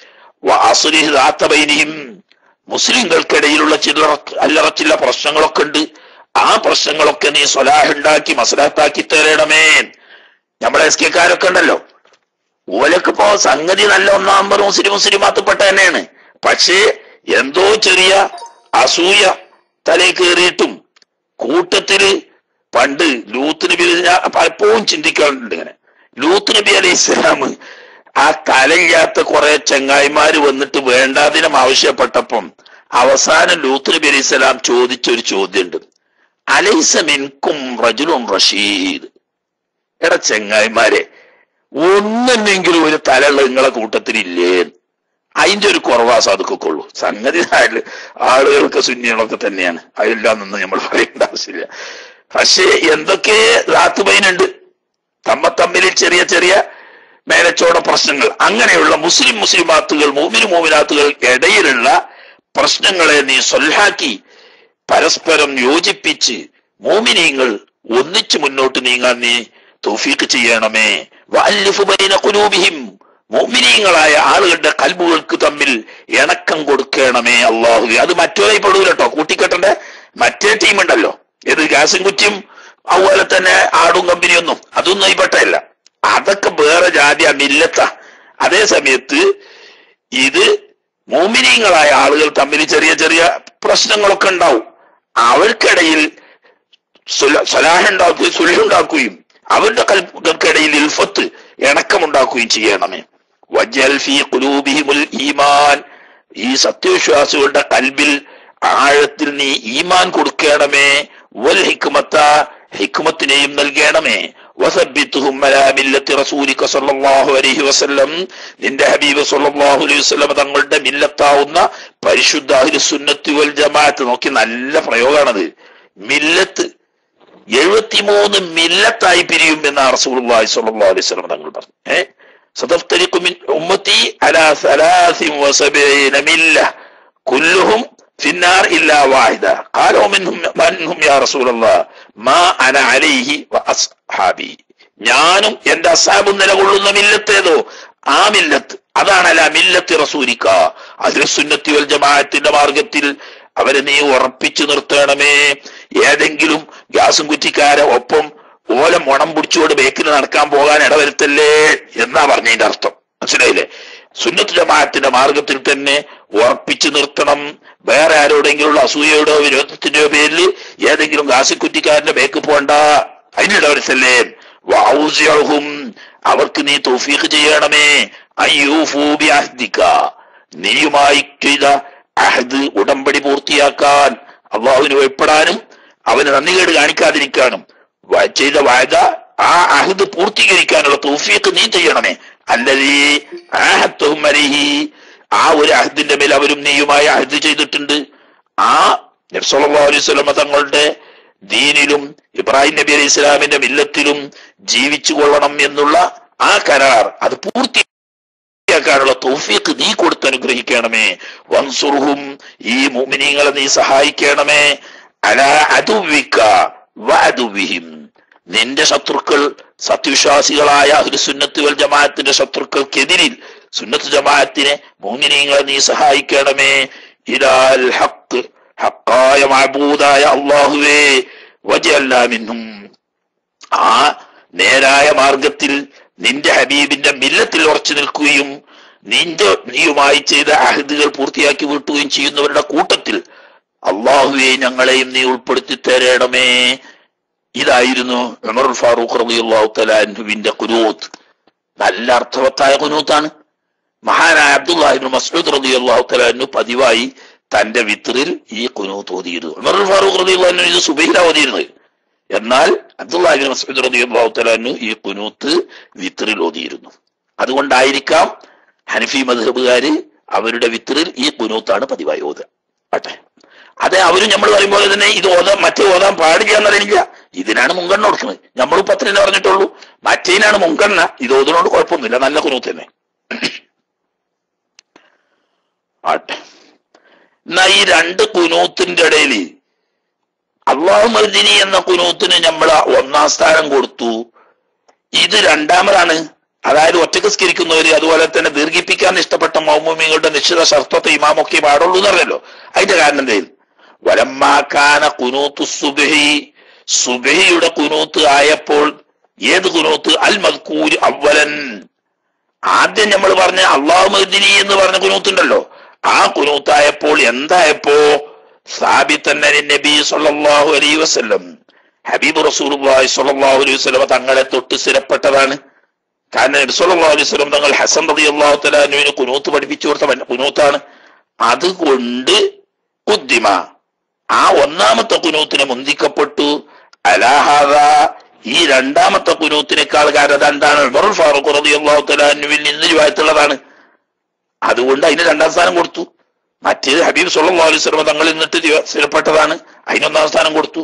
വാസുലിഹിതാത്തബൈനിയും മുസ്ലിങ്ങൾക്കിടയിലുള്ള ചില്ലറ അല്ലറ ചില്ല പ്രശ്നങ്ങളൊക്കെ ഉണ്ട് ആ പ്രശ്നങ്ങളൊക്കെ നീ സ്വലാഹ് ഉണ്ടാക്കി മസലാത്താക്കി തരണമേ നമ്മളെ എസ് കെക്കാരൊക്കെ ഉണ്ടല്ലോ ഓലക്കിപ്പോ സംഗതി നല്ല ഒന്നാം നമ്പർ മുസ്ലിം മുസ്ലിമാത്തപ്പെട്ട തന്നെയാണ് പക്ഷേ എന്തോ ചെറിയ അസൂയ തലേ കയറിയിട്ടും കൂട്ടത്തില് പണ്ട് ലൂത്ത് നബി ഞാൻ പലപ്പോഴും ചിന്തിക്കാറുണ്ട് ഇങ്ങനെ ലൂത്ത് നബി അലൈഹി ഇസ്ലാം ആ തലയില്ലാത്ത കുറെ ചങ്ങായിമാര് വന്നിട്ട് വേണ്ടാതിനും ആവശ്യപ്പെട്ടപ്പം അവസാനം ലൂത്ത് നബി അലൈഹി ഇസ്ലാം ചോദിച്ചൊരു ചോദ്യമുണ്ട് അലൈസ മിൻകും റജുലുൻ റഷീദ് എടാ ചങ്ങായിമാരെ ഒന്നെങ്കിലും ഒരു തലയുള്ള നിങ്ങളെ കൂട്ടത്തിലില്ലേ അതിന്റെ ഒരു കുറവാ സാധുക്കൊള്ളൂ സംഗതി നാട്ടില് ആളുകൾക്ക് ശൂന്യങ്ങളൊക്കെ തന്നെയാണ് അതില്ലാന്നൊന്നും നമ്മൾ പറയേണ്ട ആവശ്യമില്ല പക്ഷേ എന്തൊക്കെ റാത്തുബൈനുണ്ട് തമ്മ തമ്മിൽ ചെറിയ ചെറിയ മേലച്ചോട പ്രശ്നങ്ങൾ അങ്ങനെയുള്ള മുസ്ലിം മുസ്ലിമാത്തുകൾ മോമിന് മോമിനാത്തുകൾ ഇടയിലുള്ള പ്രശ്നങ്ങളെ നീ സൊല്ലാക്കി പരസ്പരം യോജിപ്പിച്ച് മോമിനീങ്ങൾ ഒന്നിച്ചു മുന്നോട്ട് നീങ്ങാൻ നീ തൗഫീക്ക് ചെയ്യണമേ വഅല്ലിഫു ബൈന ഖുലൂബിഹിം മോമിനീങ്ങളായ ആളുകളുടെ കൽബുകൾക്ക് തമ്മിൽ ഇണക്കം കൊടുക്കണമേ അള്ളാഹു അത് മറ്റോരായി പെടൂല കേട്ടോ കൂട്ടിക്കെട്ടന്റെ മറ്റേ ടീം ഉണ്ടല്ലോ ഏത് ഗ്യാസും കുറ്റിയും അതുപോലെ തന്നെ ആടും കമ്പനിയൊന്നും അതൊന്നും ആയിപ്പെട്ടല്ല അതൊക്കെ വേറെ ജാതി മില്ലത്ത അതേ സമയത്ത് ഇത് മോമിനീങ്ങളായ ആളുകൾ തമ്മിൽ ചെറിയ ചെറിയ പ്രശ്നങ്ങളൊക്കെ ഉണ്ടാവും അവർക്കിടയിൽ സലാഹുണ്ടാക്കുകയും സുലുണ്ടാക്കുകയും അവരുടെ കൽപ്പുകൾക്കിടയിൽ ഇൽഫത്ത് ഇണക്കമുണ്ടാക്കുകയും ചെയ്യണമേ വജൽ ഫീ ഖുലൂബിഹിമുൽ ഈമാൻ ഈ സത്യവിശ്വാസികളുടെ കൽബിൽ ആഴത്തിൽ നീ ഈമാൻ കൊടുക്കണമേ വൽ ഹിക്മത്ത ഹിക്മത്തിനെയും നൽകണമേ വസബ്ബിത്തുഹും അലാ മില്ലത്തി റസൂലിക സ്വല്ലല്ലാഹു അലൈഹി വസല്ലം നിന്റെ ഹബീബ് സ്വല്ലല്ലാഹു അലൈഹി വസല്ലം തങ്ങളുടെ മില്ലത്താവുന്ന പരിശുദ്ധ അഹ്ലു സുന്നത്തി വൽ ജമാഅത്ത് നോക്കി നല്ല പ്രയോഗമാണത് മില്ലത്ത് എഴുപത്തിമൂന്ന് മില്ലത്തായി പിരിയും എന്ന റസൂലുള്ളാഹി സ്വല്ലല്ലാഹു അലൈഹി വസല്ലം തങ്ങൾ പറഞ്ഞു ഏഹ് ستفترق من أمتي على ثلاث وسبعين ملة كلهم في النار إلا واحدة قالوا منهم من هم يا رسول الله ما أنا عليه وأصحابي ഞാനും എന്റെ അസാബും നിലകൊള്ളുന്ന മില്ലത്തേതോ ആ മില്ലത്ത് അതാണ് അല്ല മില്ലത്ത് റസൂലിക്ക അതിൽ സുന്നത്തി വൽ ജമാഅത്തിന്റെ മാർഗത്തിൽ അവരെ നീ ഉറപ്പിച്ചു നിർത്തണമേ ഏതെങ്കിലും ഗ്യാസും കുറ്റിക്കാരെ ഒപ്പം ഓല മുണം പിടിച്ചുകൊണ്ട് ബേക്കിൽ നടക്കാൻ പോകാൻ ഇടവരുത്തല്ലേ എന്നാ പറഞ്ഞതിന്റെ അർത്ഥം മനസ്സിലായില്ലേ സുന്നത്ത് ജമാഅത്തിന്റെ മാർഗത്തിൽ തന്നെ ഉറപ്പിച്ചു നിർത്തണം വേറെ ആരോടെങ്കിലുള്ള അസൂയയുടെ വിരോധത്തിന്റെയോ പേരിൽ ഏതെങ്കിലും ഗാസിക്കുറ്റിക്കാരന്റെ ബേക്ക് പോണ്ട അതിനിടവരുത്തല്ലേ വൗസിയഹും അവർക്ക് നീ തൗഫീഖ് ചെയ്യണമേ അയ്യൂഫൂബി അഹ്ദിക്ക നീയുമായി ചെയ്ത അഹദ് ഉടമ്പടി പൂർത്തിയാക്കാൻ അള്ളാഹുവിന് ഭയപ്പെടാനും അവന് നന്ദികേട് കാണിക്കാതിരിക്കാനും ചെയ്ത വായത ആ അഹദ് പൂർത്തീകരിക്കാനുള്ള തൗഫീഖ് നീ ചെയ്യണമേ അല്ലതീ ആഹത്തും അലിഹി ആ ഒരു അഹദിന്റെ മേൽ അവരും നീയുമായി അഹദ് ചെയ്തിട്ടുണ്ട് ആ നബ്സല്ലാ അലൈഹി സ്വലമ തങ്ങളുടെ ദീനിലും ഇബ്രാഹിം നബി അലൈഹി ഇസ്ലാമിന്റെ മില്ലത്തിലും ജീവിച്ചു കൊള്ളണം എന്നുള്ള ആ കരാർ അത് പൂർത്തിയാക്കാനുള്ള തൗഫീഖ് നീ കൊടുത്ത് അനുഗ്രഹിക്കണമേ വൻസുർഹും ഈ മുഅ്മിനീങ്ങളെ നീ സഹായിക്കണമേ അല അതുവിക്ക വഅതുവിഹിം നിന്റെ ശത്രുക്കൾ സത്യവിശ്വാസികളായ അഹ്ലുസുന്നത്ത് വൽ ജമാഅത്തിന്റെ ശത്രുക്കൾക്കെതിരിൽ സുന്നത്ത് ജമാഅത്തിനെ മുഅ്മിനീങ്ങളെ നീ സഹായിക്കണമേ ഇലാൽ ഹഖ് ഹക്കായ മഅബൂദായ അല്ലാഹുവേ വജഅൽനാ മിൻഹും ആ നേരായ മാർഗത്തിൽ നിന്റെ ഹബീബിന്റെ മില്ലത്തിൽ ഉറച്ചു നിൽക്കുകയും നിന്റെ നീയുമായി ചെയ്ത അഹദുകൾ പൂർത്തിയാക്കി വീട്ടുകയും ചെയ്യുന്നവരുടെ കൂട്ടത്തിൽ അള്ളാഹുവെ ഞങ്ങളെയും നീ ഉൾപ്പെടുത്തി തരണമേ ഇതായിരുന്നു ഉമർ ഫാറൂഖ് റളിയല്ലാഹു തആല അൻഹുവിന്റെ കുനൂത്ത് നല്ല അർത്ഥവത്തായ കുനൂത്താണ് മഹാനായ അബ്ദുല്ലാഹിബ്നു മസ്ഊദ് റളിയല്ലാഹു തആല അൻഹു പതിവായി തന്റെ വിത്റിൽ ഈ കുനൂത്ത് ഓതിയിരുന്നു ഉമർ ഫാറൂഖ് റളിയല്ലാഹു അൻഹു ഇത് സുബൈല ഓതിയിരുന്നത് എന്നാൽ അബ്ദുല്ലാഹിബ്നു മസ്ഊദ് റളിയല്ലാഹു തആല അൻഹു ഈ കുനൂത്ത് വിത്റിൽ ഓതിയിരുന്നു അതുകൊണ്ടായിരിക്കാം ഹനഫി മദ്ഹബുകാര് അവരുടെ വിത്റിൽ ഈ കുനൂത്താണ് പതിവായി ഓതുക ആട്ടെ അതെ അവരും നമ്മൾ പറയുമ്പോൾ തന്നെ ഇത് ഓതാൻ മറ്റേ ഓതാൻ പാടില്ല എന്നറിയില്ല ഇതിനാണ് മുൻഗണന കൊടുക്കുന്നത് നമ്മളും പത്തിനെ പറഞ്ഞിട്ടുള്ളൂ മറ്റേനാണ് മുൻഗണന ഇത് ഓതിനോട് കുഴപ്പമൊന്നുമില്ല നല്ല കുനൂത്ത് തന്നെ ആട്ടെ എന്നാ ഈ രണ്ട് കുനൂത്തിന്റെ ഇടയിൽ അള്ളാഹു മർദിനി എന്ന കുനൂത്തിന് നമ്മൾ ഒന്നാം സ്ഥാനം കൊടുത്തു ഇത് രണ്ടാമതാണ് അതായത് ഒറ്റക്ക് സ്കരിക്കുന്നവര് അതുപോലെ തന്നെ ദീർഘിപ്പിക്കാൻ ഇഷ്ടപ്പെട്ട മൗമുമികളുടെ നിശ്ചിത ശർത്തത്തെ ഇമാമൊക്കെ പാടുള്ളൂ എന്നറിയല്ലോ അതിന്റെ കാരണം എന്തേലും വലമ്മാക്കാന കുനൂത്ത് സുബഹി സുബഹിയുടെ കുനൂത്ത് ആയപ്പോൾ ഏത് കുനൂത്ത് അൽ മദ്കൂര് അവലൻ ആദ്യം നമ്മൾ പറഞ്ഞ അള്ളാഹു മദിനി എന്ന് പറഞ്ഞ കുനൂത്തുണ്ടല്ലോ ആ കുനൂത്തായപ്പോൾ എന്തായപ്പോ സാബിത്തന്നെ നബി സല്ലല്ലാഹു അലൈഹി വസല്ലം ഹബീബ് റസൂലുള്ളാഹി സ്വല്ലല്ലാഹു അലൈഹി വസല്ലം തങ്ങളെ തൊട്ട് സ്ഥിരപ്പെട്ടതാണ് കാരണം നബി സല്ലല്ലാഹു അലൈഹി വസല്ലം തങ്ങൾ ഹസൻ റളിയല്ലാഹു തആല അനുവിന് കുനൂത്ത് പഠിപ്പിച്ചു കൊടുത്ത കുനൂത്താണ് അതുകൊണ്ട് കുദ്ദിമ ആ ഒന്നാമത്തെ കുനൂത്തിനെ മുന്തിക്കപ്പെട്ടു അലാഹാദ ഈ രണ്ടാമത്തെ കുനൂത്തിനേക്കാൾ കാരണം എന്താണ് ഉമർ ഫാറൂഖ് റളിയല്ലാഹു തആല അനുവിൽ നിന്ന് രൂപത്തുള്ളതാണ് അതുകൊണ്ട് അതിന് രണ്ടാം സ്ഥാനം കൊടുത്തു മറ്റേത് ഹബീബ് സല്ലല്ലാഹു അലൈഹി വസല്ലം തങ്ങളിൽ നിന്നിട്ട് സ്ഥിരപ്പെട്ടതാണ് അതിനൊന്നാം സ്ഥാനം കൊടുത്തു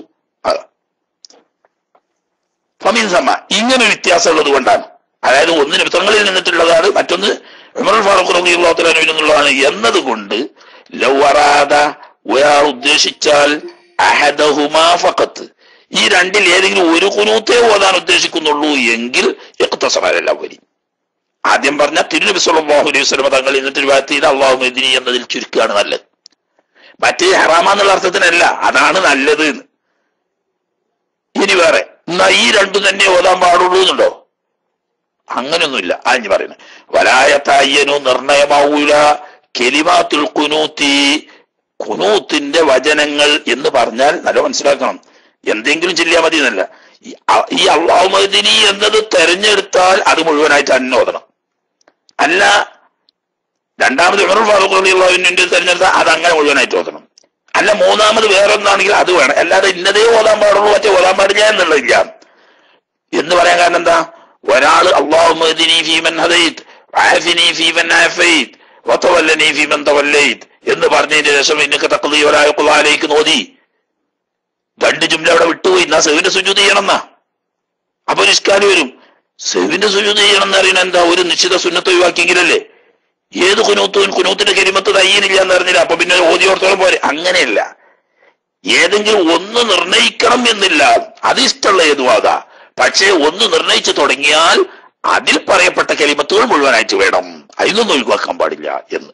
ഫമീൻ സമ്മ ഇങ്ങനെ വ്യത്യാസം ഉള്ളത് കൊണ്ടാണ് അതായത് ഒന്ന് നിമിത്തങ്ങളിൽ നിന്നിട്ടുള്ളതാണ് മറ്റൊന്ന് ഉമർ ഫാറൂഖ് റളിയല്ലാഹു തആല അനുവിൽ നിന്നുള്ളതാണ് എന്നതുകൊണ്ട് ലൗവറാദ ഒരാൾ ഉദ്ദേശിച്ചാൽ അഹദഹുമാ ഫഖത്ത് ഈ രണ്ടിൽ ഏതെങ്കിലും ഒരു കുനൂത്തേ ഓതാൻ ഉദ്ദേശിക്കുന്നുള്ളൂ എങ്കിൽ ഇഖ്തസറല്ല വരി ആദ്യം പറഞ്ഞ തിരുനബി സല്ലല്ലാഹു അലൈഹി വസല്ലം തങ്ങൾ ഇന്നത്തെ രൂപത്തിൽ അള്ളാഹു മെദിനി എന്നതിൽ ചുരുക്കുകയാണ് നല്ലത് മറ്റേ ഹറാമ എന്നുള്ള അർത്ഥത്തിനല്ല അതാണ് നല്ലത് എന്ന്. ഇനി വേറെ എന്നാ ഈ രണ്ടു തന്നെ ഓതാൻ പാടുള്ളൂ എന്നുണ്ടോ അങ്ങനെയൊന്നുമില്ല ആഞ്ഞു പറയുന്നത് വലായത്തായ്യനു നിർണയമാവൂല കെലിമാത്തുൽ കുനൂത്തി കുനൂത്തിന്റെ വചനങ്ങൾ എന്ന് പറഞ്ഞാൽ നല്ല മനസ്സിലാക്കണം എന്തെങ്കിലും ചെല്ലിയാൽ മതി എന്നല്ല ഈ- അ- ഈ അള്ളാഹു മദിനി എന്നത് തെരഞ്ഞെടുത്താൽ അത് മുഴുവനായിട്ട് തന്നെ ഓതണം അല്ല രണ്ടാമത് ഉമർ ഫാറൂഖ് റളിയല്ലാഹുവിന്റെ തെരഞ്ഞെടുത്താൽ അത് അങ്ങനെ മുഴുവനായിട്ട് ഓതണം അല്ല മൂന്നാമത് വേറൊന്നാണെങ്കിൽ അത് വേണം അല്ലാതെ ഇന്നതേ ഓതാൻ പാടുള്ളൂ മറ്റേ ഓതാൻ പാടില്ല എന്നുള്ളതില്ല എന്ന് പറയാൻ കാരണം എന്താ ഒരാള് അള്ളാഹു മദിനി ഫീമൻ ഹദൈത് ആഫിനി ഫീമൻ ആഫൈത് വതവല്ലനി ഫീമൻ തവല്ലൈത് എന്ന് പറഞ്ഞതിന് ശേഷം ഇന്നൊക്കെ തക്കതി ഒരാൾ കുലാലേക്ക് നോതി രണ്ട് ജുംല അവിടെ വിട്ടുപോയി എന്നാ സെവിന്റെ സുജൂത് ചെയ്യണം എന്നാ അപ്പൊ നിഷ്കാലി വരും സെവിന്റെ സുജൂത് ചെയ്യണം എന്ന് അറിയണ എന്താ ഒരു നിശ്ചിത സുന്നത്ത് ഒഴിവാക്കിയെങ്കിലല്ലേ ഏത് കുനൂത്തും കുനൂത്തിന്റെ കരിമത്ത് തയ്യനില്ല എന്ന് അറിഞ്ഞില്ല അപ്പൊ പിന്നെ ഓതിയോർത്തോളം പോരെ അങ്ങനെയല്ല ഏതെങ്കിലും ഒന്ന് നിർണയിക്കണം എന്നില്ല അത് ഇഷ്ടമുള്ള ഏതുവാകാ പക്ഷേ ഒന്ന് നിർണയിച്ചു തുടങ്ങിയാൽ അതിൽ പറയപ്പെട്ട കരിമത്തുകൾ മുഴുവനായിട്ട് വേണം അതിനൊന്നും ഒഴിവാക്കാൻ പാടില്ല എന്ന്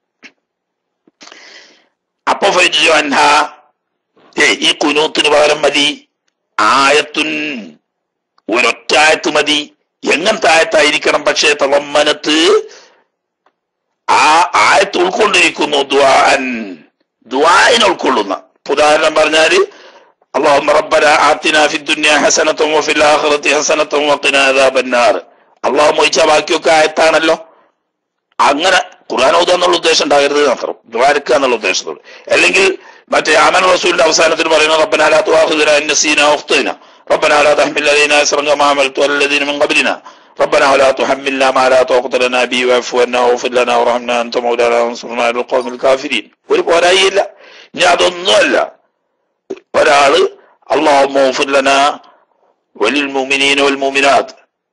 അപ്പൊ ഫൈജു അൻഹ ഏ ഈ കുനൂത്തിന് പകരം മതി ആയത്തുൻ ഒരൊറ്റായത്ത് മതി എങ്ങനത്തെ ആയത്തായിരിക്കണം പക്ഷേ തളമ്മനത്ത് ആ ആയത്ത് ഉൾക്കൊണ്ടിരിക്കുന്നു ദ്വാൻ ദ്വായിനെ ഉൾക്കൊള്ളുന്ന ഇപ്പൊ ഉദാഹരണം പറഞ്ഞാല് اللهم ربنا آتنا في الدنيا حسنة وفي الآخرة حسنة وقنا عذاب النار അള്ളാഹു മൊയ്ച്ച ബാക്കിയൊക്കെ ആയത്താണല്ലോ അങ്ങനെ ഖുർആൻ ഓതുക എന്നുള്ള ഉദ്ദേശം ഉണ്ടാകരുത് മാത്രം ദ്വാരക്കുക എന്നുള്ള ഉദ്ദേശത്തോട് അല്ലെങ്കിൽ മറ്റേ ആമൻ റസൂലിന്റെ അവസാനത്തിൽ പറയുന്ന റബ്ബനാലാ തുആഖിദുനാ ഇൻ നസീനാ വഖ്തനാ റബ്ബനാ ലാ തഹ്മിൽ അലൈനാ ഇസ്റൻ കമാ ഹമൽതു അലൽ ലദീന മിൻ ഖബ്ലിനാ ربنا ولا تحملنا ما لا طاقة لنا به واعف عنا واغفر لنا وارحمنا أنت مولانا وانصرنا على القوم الكافرين ഒരു പോരായില്ല ഇനി അതൊന്നുമല്ല ഒരാള് അള്ളാഹു മൗഫിർ ലനാ വലിൽ മുഅ്മിനീന വൽ മുഅ്മിനാത്ത്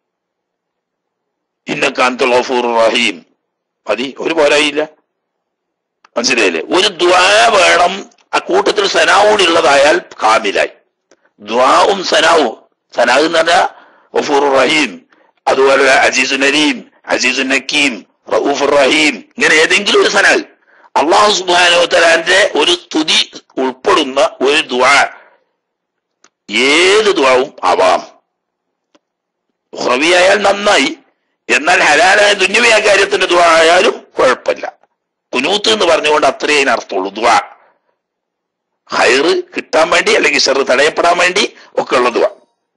ഇന്നക അൻതൽ ഗഫൂറുർ റഹീം മതി ഒരു പോരായില്ല മനസ്സിലായില്ലേ ഒരു ദ്വാ വേണം ആ കൂട്ടത്തിൽ സനാവൂടി ഉള്ളതായാൽ കാമിലായി ദ്വാവും സനാവും സനാവ് എന്ന് പറഞ്ഞാൽ ഗഫൂർ റഹീം അതുപോലെ അസീസു നരീം അസീസു നക്കീം റഊഫ് റഹീം ഇങ്ങനെ ഏതെങ്കിലും ഒരു സനാവ് അള്ളാഹു സുബാനോത്തലാന്റെ ഒരു സ്തുതി ഉൾപ്പെടുന്ന ഒരു ദ്വാ ഏത് ദ്വാവും ആവാം ഉഹ്റവിയായാൽ നന്നായി എന്നാൽ ഹലാലായ ദുന്യവിയ കാര്യത്തിന്റെ ദ്വാ ആയാലും കുഴപ്പമില്ല കുനൂത്ത് എന്ന് പറഞ്ഞുകൊണ്ട് അത്രയേ അതിന് അർത്ഥമുള്ളൂ ദ്വാ ഹൈറ് കിട്ടാൻ വേണ്ടി അല്ലെങ്കിൽ ഷെറ് തടയപ്പെടാൻ വേണ്ടി ഒക്കെ ഉള്ള ദ്വാ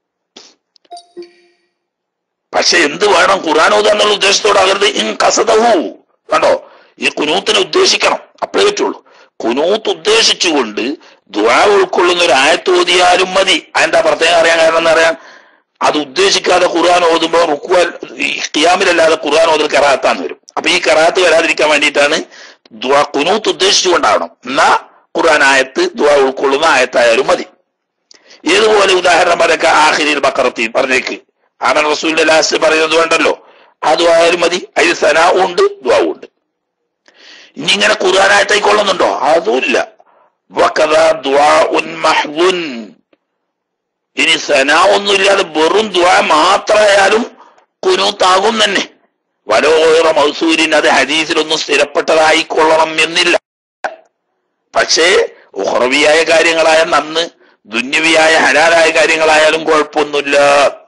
പക്ഷെ എന്ത് വേണം ഖുർആൻ ഓതുക എന്നുള്ള ഉദ്ദേശത്തോടാകരുത് ഇൻ കസതഹു കണ്ടോ ഈ കുനൂത്തിനെ ഉദ്ദേശിക്കണം അപ്പോഴേ പറ്റുള്ളൂ കുനൂത്ത് ഉദ്ദേശിച്ചുകൊണ്ട് ദ്വാ ഉൾക്കൊള്ളുന്ന ഒരു ആയത്ത് ഓതിയാലും മതി അതിന്റെ പ്രത്യേകം അറിയാൻ കാരണം എന്താ പറയാൻ അത് ഉദ്ദേശിക്കാതെ ഖുർആൻ ഓതുമ്പോൾ റുക്കുവാൻ ഈ ഖിയാമിലല്ലാതെ ഖുർആൻ ഓതൽ കറാത്താന്ന് വരും അപ്പൊ ഈ കറാത്ത് വരാതിരിക്കാൻ വേണ്ടിയിട്ടാണ് ദ്വാ കുനൂത്ത് ഉദ്ദേശിച്ചുകൊണ്ടാവണം എന്നാ ഖുർആൻ ആയത്ത് ദ്വാ ഉൾക്കൊള്ളുന്ന ആയത്തായാലും മതി ഏതുപോലെ ഉദാഹരണം പറയൊക്കെ ആഹിരിൽ ബക്കറത്തി പറഞ്ഞേക്ക് ആമൻ റസൂലിന്റെ ലാസ്റ്റ് പറയുന്നത് വേണ്ടല്ലോ ആ ദ്വായാലും മതി അതിൽ സനാവും ഉണ്ട് ദ്വാവും ഉണ്ട് ഇനി ഇങ്ങനെ ഖുർആനായിട്ടേക്കൊള്ളുന്നുണ്ടോ അതുമില്ല വക്കഥ ദ്വാഉൻ മഹ്ദുൻ ഇനി സനാ ഒന്നുമില്ലാതെ വെറും ദ്വാ മാത്രമായാലും കുനൂത്താകും തന്നെ വലോറ മൗസൂരിൻ അത് ഹദീസിലൊന്നും സ്ഥിരപ്പെട്ടതായിക്കൊള്ളണം എന്നില്ല പക്ഷേ ഉഹറവിയായ കാര്യങ്ങളായ നന്ന് ദുന്യവിയായ ഹലാലായ കാര്യങ്ങളായാലും കുഴപ്പമൊന്നുമില്ല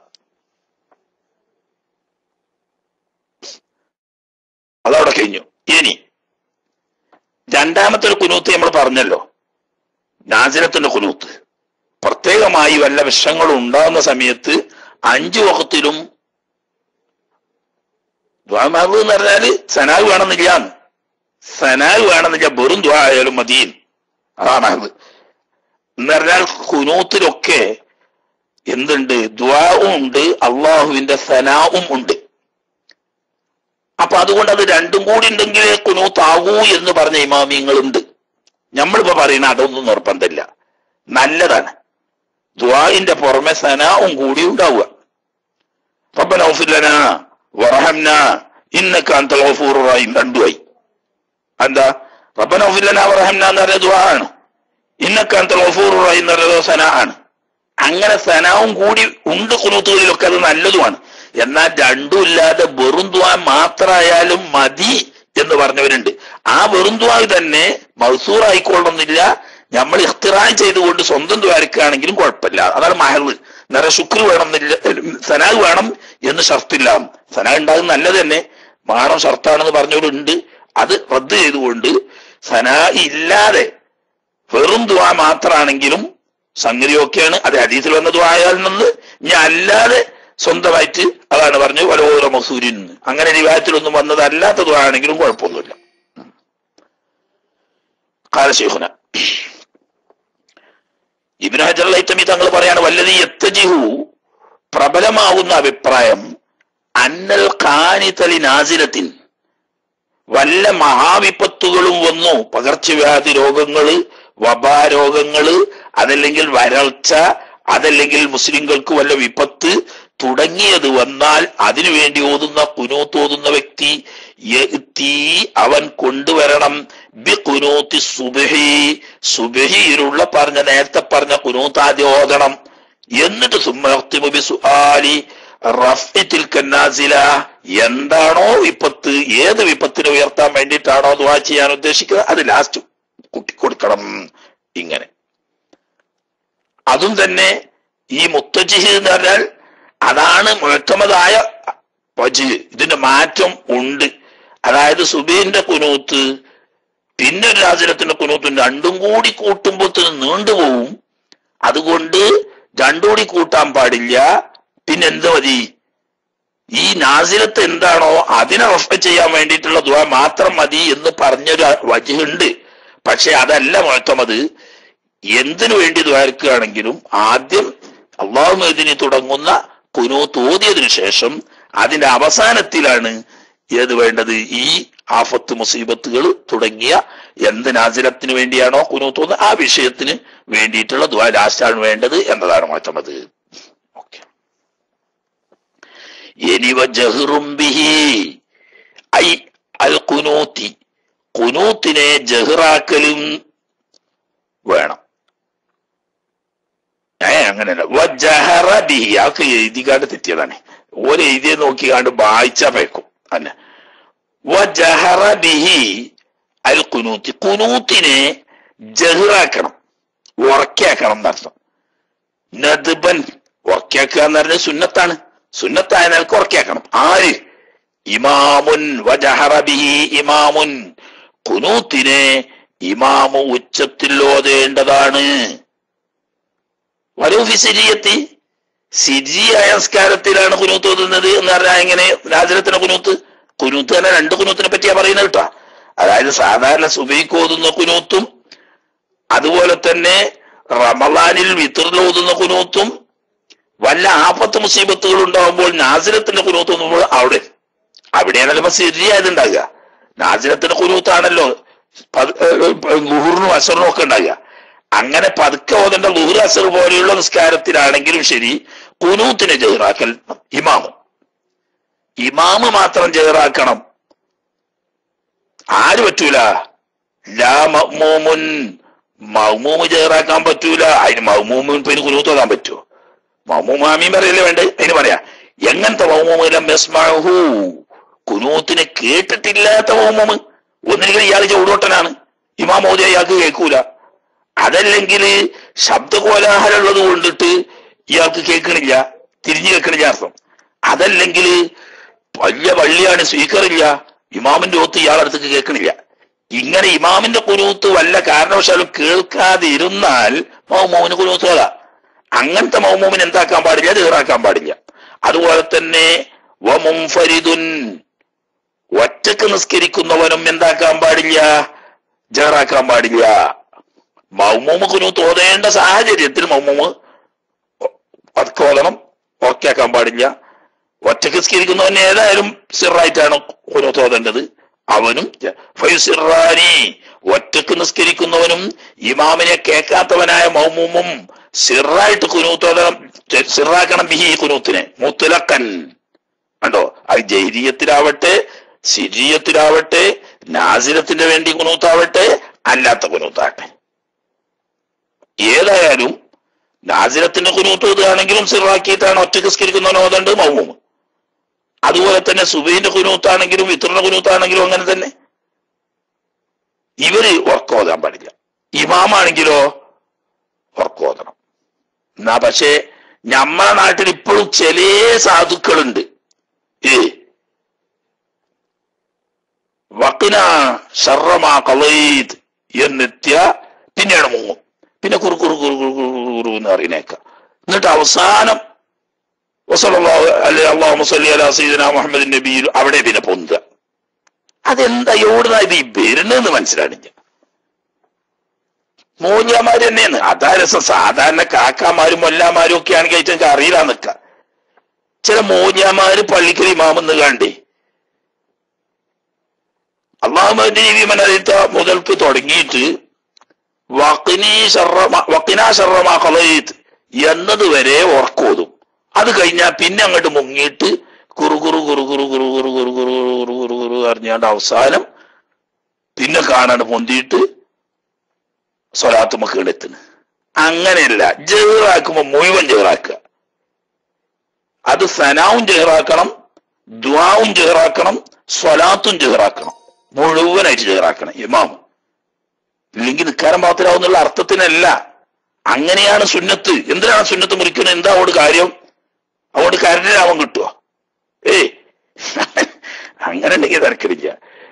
അതവിടെ കഴിഞ്ഞു ഇനി രണ്ടാമത്തെ ഒരു കുനൂത്ത് നമ്മൾ പറഞ്ഞല്ലോ നാസിരത്തിന്റെ കുനൂത്ത് പ്രത്യേകമായി വല്ല വിഷങ്ങളും ഉണ്ടാകുന്ന സമയത്ത് അഞ്ചു വക്കത്തിലും ദ്വാമാവ് എന്ന് പറഞ്ഞാല് സനാവ് വേണമെന്നില്ല സനാവ് വേണമെന്നില്ല വെറും ദ്വാ ആയാലും മതിയും അതാണ് അത് എന്ന് പറഞ്ഞാൽ കുനൂത്തിലൊക്കെ എന്തുണ്ട് ദ്വാവും ഉണ്ട് അള്ളാഹുവിന്റെ സനാവും ഉണ്ട് അപ്പൊ അതുകൊണ്ട് അത് രണ്ടും കൂടി ഉണ്ടെങ്കിലേ കുനൂത്താകൂ എന്ന് പറഞ്ഞ ഇമാമിയങ്ങളുണ്ട് നമ്മളിപ്പോ പറയുന്ന അതൊന്നും നിർബന്ധമില്ല നല്ലതാണ് ദ്വാഇന്റെ പുറമെ സനാവും കൂടി ഉണ്ടാവുക റബ്ബന ഔഫിർ ലനാ വറഹംന ഇന്നക അൻതൽ ഗഫൂറുർ റഹീം രണ്ടുമായി എന്താ റബ്ബന ഔഫിർ ലനാ വറഹംന എന്ന് പറയുന്നത് ദ്വാ ആണ് ഇന്നക അൻതൽ ഗഫൂറുർ റഹീം എന്ന് പറയുന്നത് സനാ ആണ് അങ്ങനെ സനാവും കൂടി ഉണ്ട് കുനൂത്തുകളിലൊക്കെ അത് നല്ലതുമാണ് എന്നാൽ രണ്ടും ഇല്ലാതെ വെറും ദ്വാ മാത്രമായാലും മതി എന്ന് പറഞ്ഞവരുണ്ട് ആ വെറും ദ്വാ തന്നെ മൗസൂർ ആയിക്കൊള്ളുന്നില്ല നമ്മൾ ഇഖ്തിറാൻ ചെയ്തുകൊണ്ട് സ്വന്തം ദ്വാരക്കാണെങ്കിലും കുഴപ്പമില്ല അതാണ് മഹള് നേരെ ശുക്ർ വേണമെന്നില്ല സനാഗ് വേണം എന്ന് ഷർത്തില്ല സനാഗ് ഉണ്ടാകുന്ന നല്ലത് തന്നെ മാണം ഷർത്താണെന്ന് പറഞ്ഞവരുണ്ട് അത് റദ്ദ് ചെയ്തുകൊണ്ട് സനാ ഇല്ലാതെ വെറും ദ്വാ മാത്രമാണെങ്കിലും സംഗതി ഒക്കെയാണ് അത് ഹദീസിൽ വന്ന ദ്വായാൽ നിന്ന് ഇനി അല്ലാതെ സ്വന്തമായിട്ട് അതാണ് പറഞ്ഞു വലോര മസൂരിൻ അങ്ങനെ വിവാഹത്തിലൊന്നും വന്നത് അല്ലാത്ത ദ്വാ ആണെങ്കിലും കുഴപ്പമൊന്നുമില്ല കാലശേഖന ഇബിൻ ഹജർ ലൈത്തമി തങ്ങൾ പറയാണ് വല്ലതി എത്തജിഹു പ്രബലമാവുന്ന അഭിപ്രായം അന്നൽ കാനിതലി നാസിലത്തിൻ വല്ല മഹാവിപത്തുകളും വന്നു പകർച്ചവ്യാധി രോഗങ്ങള് വബാ രോഗങ്ങള് അതല്ലെങ്കിൽ വരൾച്ച അതല്ലെങ്കിൽ മുസ്ലിങ്ങൾക്ക് വല്ല വിപത്ത് തുടങ്ങിയത് വന്നാൽ അതിനുവേണ്ടി ഓതുന്ന കുനൂത്ത് ഓതുന്ന വ്യക്തി യഅ്തി അവൻ കൊണ്ടുവരണം ബി കുനൂത്തി സുബഹി സുബഹിയിലുള്ള പറഞ്ഞ നേരത്തെ പറഞ്ഞ കുനൂത്ത് ആദ്യം ഓതണം എന്നിട്ട് സുമ്മർത്തിമു ബി സുആലി റഫ്ഇ തിൽക നാസില എന്താണോ വിപത്ത് ഏത് വിപത്തിനെ ഉയർത്താൻ വേണ്ടിയിട്ടാണോ ദുആ ചെയ്യാൻ ഉദ്ദേശിക്കുന്നത് അത് ലാസ്റ്റ് കുട്ടി കൊടുക്കണം ഇങ്ങനെ അതും തന്നെ ഈ മുത്തജിഹ് എന്ന് പറഞ്ഞാൽ അതാണ് മുഴക്കമതായ വജ് ഇതിന്റെ മാറ്റം ഉണ്ട് അതായത് സുബീന്റെ കുനൂത്ത് പിന്നെ ഒരു രാജനത്തിന്റെ കുനൂത്തും രണ്ടും കൂടി കൂട്ടുമ്പോഴത്തേന് നീണ്ടുപോവും അതുകൊണ്ട് രണ്ടും കൂടി കൂട്ടാൻ പാടില്ല പിന്നെ എന്ത് മതി ഈ നാസിലത്ത് എന്താണോ അതിനെ റഫ് ചെയ്യാൻ വേണ്ടിയിട്ടുള്ള ദുവ മാത്രം മതി എന്ന് പറഞ്ഞൊരു വജുണ്ട് പക്ഷെ അതല്ല മുഴക്കമത് എന്തിനു വേണ്ടി ദ്വാരക്കുകയാണെങ്കിലും ആദ്യം അള്ളാഹു മെതിനി തുടങ്ങുന്ന കുനൂത്ത് ഓതിയതിനു ശേഷം അതിന്റെ അവസാനത്തിലാണ് ഏത് വേണ്ടത് ഈ ആഫത്ത് മുസീബത്തുകൾ തുടങ്ങിയ എന്ത് നാസിലത്തിന് വേണ്ടിയാണോ കുനൂത്തോന്ന് ആ വിഷയത്തിന് വേണ്ടിയിട്ടുള്ള ദ്വാ ലാസ്റ്റാണ് വേണ്ടത് എന്നതാണ് മാറ്റമത് ഓക്കെ ഇനിവ ജഹ്റും ബിഹി ഐ അൽ കുനൂത്തി കുനൂത്തിനെ ജഹ്റാക്കലും വേണം ഏ അങ്ങനെയല്ല വജഹറ ബിഹി ആൾക്ക് എഴുതിക്കാണ്ട് തെറ്റിയതാണ് ഓരോ എഴുതിയെ നോക്കിക്കാണ്ട് വായിച്ചാ പേക്കും അന്നെ വജഹറ ബിഹി അൽ കുനൂത്തി കുനൂത്തിനെ ജഹ്റാക്കണം ഉറക്കാക്കണം എന്നർത്ഥം നദ്ബൻ ഉറക്കാക്കുക എന്ന് പറഞ്ഞ സുന്നത്താണ് സുന്നത്തായ നിലക്ക് ഉറക്കാക്കണം ആര് ഇമാമുൻ വജഹറ ബിഹി ഇമാമുൻ കുനൂത്തിനെ ഇമാമു ഉച്ചത്തിൽ ഓതേണ്ടതാണ് വരൂഫി സിരിയത്തി സിരിയായ സംസ്കാരത്തിലാണ് കുനൂത്ത് ഓതുന്നത് എന്ന് പറഞ്ഞാൽ എങ്ങനെ രാജനത്തിന്റെ കുനൂത്ത് കുനൂത്ത് തന്നെ രണ്ട് കുനൂത്തിനെ പറ്റിയാ പറയുന്നത് കേട്ടോ അതായത് സാധാരണ സുബൈക്ക് ഓതുന്ന കുനൂത്തും അതുപോലെ തന്നെ റമലാനിൽ വിത്തറിൽ ഓതുന്ന കുനൂത്തും വല്ല ആപത്ത് മുസീബത്തുകൾ ഉണ്ടാകുമ്പോൾ നാസിരത്തിന്റെ കുനൂത്ത് ഓതുമ്പോൾ അവിടെ അവിടെയാണല്ലോ ഇപ്പൊ സിരിയായതുണ്ടാകുക നാസിരത്തിന്റെ കുനൂത്താണല്ലോ ലുഹറിനും അസറിനും ഒക്കെ ഉണ്ടാകുക അങ്ങനെ പതുക്കെ ഓതേണ്ട ലുഹർ അസർ പോലെയുള്ള നിസ്കാരത്തിലാണെങ്കിലും ശരി കുനൂത്തിനെ ജഹറാക്കൽ ഇമാമ് ഇമാമ് മാത്രം ജഹറാക്കണം ആര് പറ്റൂല ലാ മഹ്മൂമുൻ മഹ്മൂമ് ജഹറാക്കാൻ പറ്റൂല അതിന് മഹ്മൂമിന് പിന്നെ കുനൂത്ത് ഓതാൻ പറ്റുമോ മഹ്മൂം ആമീൻ പറയല്ലേ വേണ്ടേ അതിന് പറയാ എങ്ങനത്തെ മഹ്മൂമിലം യസ്മഅഹു കുനൂത്തിനെ കേട്ടിട്ടില്ലാത്ത മഹ്മൂമ് ഒന്നില്ലെങ്കിൽ ഇയാൾ ചൂടോട്ടനാണ് ഇമാം മോദി അയാൾക്ക് കേൾക്കൂല അതല്ലെങ്കിൽ ശബ്ദ കോലാഹലമുള്ളത് കൊണ്ടിട്ട് ഇയാൾക്ക് കേൾക്കണില്ല തിരിഞ്ഞു കേൾക്കണില്ല അർത്ഥം അതല്ലെങ്കിൽ വലിയ വള്ളിയാണ് സ്വീക്കറില്ല ഇമാമിന്റെ ഒത്ത് ഇയാളടുത്തേക്ക് കേൾക്കണില്ല ഇങ്ങനെ ഇമാമിന്റെ കുനൂത്ത് വല്ല കാരണവശാലും കേൾക്കാതെ ഇരുന്നാൽ മൗമോമിന് കുനൂത്ത് ഓതാ അങ്ങനത്തെ മൗമോമിന് എന്താക്കാൻ പാടില്ല തീറാക്കാൻ പാടില്ല അതുപോലെ തന്നെ വമുംഫരിദുൻ ഒറ്റക്ക് നിസ്കരിക്കുന്നവനും എന്താക്കാൻ പാടില്ല ജഹറാക്കാൻ പാടില്ല മൗമൂമ് കുനൂത്ത് ഓതേണ്ട സാഹചര്യത്തിൽ മൗമൂമ് പതുക്കെ ഓതണം ഉറക്കാക്കാൻ പാടില്ല ഒറ്റക്ക് നിസ്കരിക്കുന്നവൻ ഏതായാലും സിറായിട്ടാണ് കുനൂത്ത് ഓതേണ്ടത് അവനും ഫൈസിറാനി ഒറ്റക്ക് നിസ്കരിക്കുന്നവനും ഇമാമിനെ കേൾക്കാത്തവനായ മൗമൂമും സിറായിട്ട് കുനൂത്തോതണം സിറാക്കണം ബിഹി കുനൂത്തിനെ മുത്തലക്കൻ കണ്ടോ അത് ജൈരിയത്തിലാവട്ടെ സിരിയത്തിലാവട്ടെ നാസിരത്തിന്റെ വേണ്ടി കുനൂത്താവട്ടെ അല്ലാത്ത കുനൂത്താട്ടെ ഏതായാലും നാസിരത്തിന്റെ കുനൂത്ത് ഓതുകയാണെങ്കിലും സിറാക്കിയിട്ടാണ് ഒറ്റക്ക് സ്കരിക്കുന്നവൻ ഓതേണ്ടത് മൗമൂമ് അതുപോലെ തന്നെ സുബൈന്റെ കുനൂത്താണെങ്കിലും വിത്തറിന്റെ കുനൂത്താണെങ്കിലും അങ്ങനെ തന്നെ ഇവര് ഉറക്കോതാൻ പാടില്ല ഇമാമാണെങ്കിലോ ഉറക്കോതണം എന്നാ പക്ഷേ നമ്മളെ നാട്ടിൽ ഇപ്പോഴും ചില സാധുക്കളുണ്ട് ഏ വക്കിന ഷർറമാ കളീത് എന്നെത്തിയ പിന്നെയാണ് മുങ്ങും പിന്നെ കുറു കുറു കുറു കുറു കുറു കുറു എന്ന് അറിയണേക്ക എന്നിട്ട് അവസാനം അള്ളാഹു മുസല്ലി അലാ സീദന മുഹമ്മദ് നബിയിൽ അവിടെ പിന്നെ പൊന്തുക അതെന്താ എവിടുന്ന ഇത് ഈ വരുന്നെന്ന് മനസ്സിലാണില്ല മൂല്യമാര് തന്നെയാണ് അതാ രസം സാധാരണ കാക്കാമാരും മൊല്ലാമാരും ഒക്കെ ആണെങ്കിൽ എനിക്ക് അറിയില്ല നിക്ക ചില മൂല്യമാര് പള്ളിക്കൽ ഇമാമെന്ന് കണ്ടേ അള്ളാഹുമനീവിമനരിത്ത മുതൽക്ക് തുടങ്ങിയിട്ട് വക്കിനീ ശർറമ വക്കിനാ ശർറമാ കളയത് എന്നത് വരെ ഓർക്കോതും അത് കഴിഞ്ഞാൽ പിന്നെ അങ്ങോട്ട് മുങ്ങിയിട്ട് കുറു കുറു കുറു കുറു കുറു കുറു കുറു കുറു കുറു കുറു കുറു അറിഞ്ഞാണ്ട് അവസാനം പിന്നെ കാണാണ്ട് പൊന്തിയിട്ട് സ്വലാത്ത് മക്കളെത്തുന്നു അങ്ങനെയല്ല ജഹറാക്കുമ്പോ മുഴുവൻ ജഹറാക്കുക അത് സനാവും ജഹറാക്കണം ദ്വാവും ജഹറാക്കണം സ്വലാത്തും ജഹറാക്കണം മുഴുവനായിട്ട് ജഹറാക്കണം ഇമാം ഇല്ലെങ്കിൽ നിക്കാരം പാത്തിലാവുന്നുള്ള അർത്ഥത്തിനല്ല അങ്ങനെയാണ് സുന്നത്ത് എന്തിനാണ് സുന്നത്ത് മുറിക്കുന്നത് എന്താ അവിടെ കാര്യം അവിടെ കരണ്ടിനാവാൻ കിട്ടുമോ ഏയ് അങ്ങനെ ഉണ്ടെങ്കിൽ തിരക്കില്ല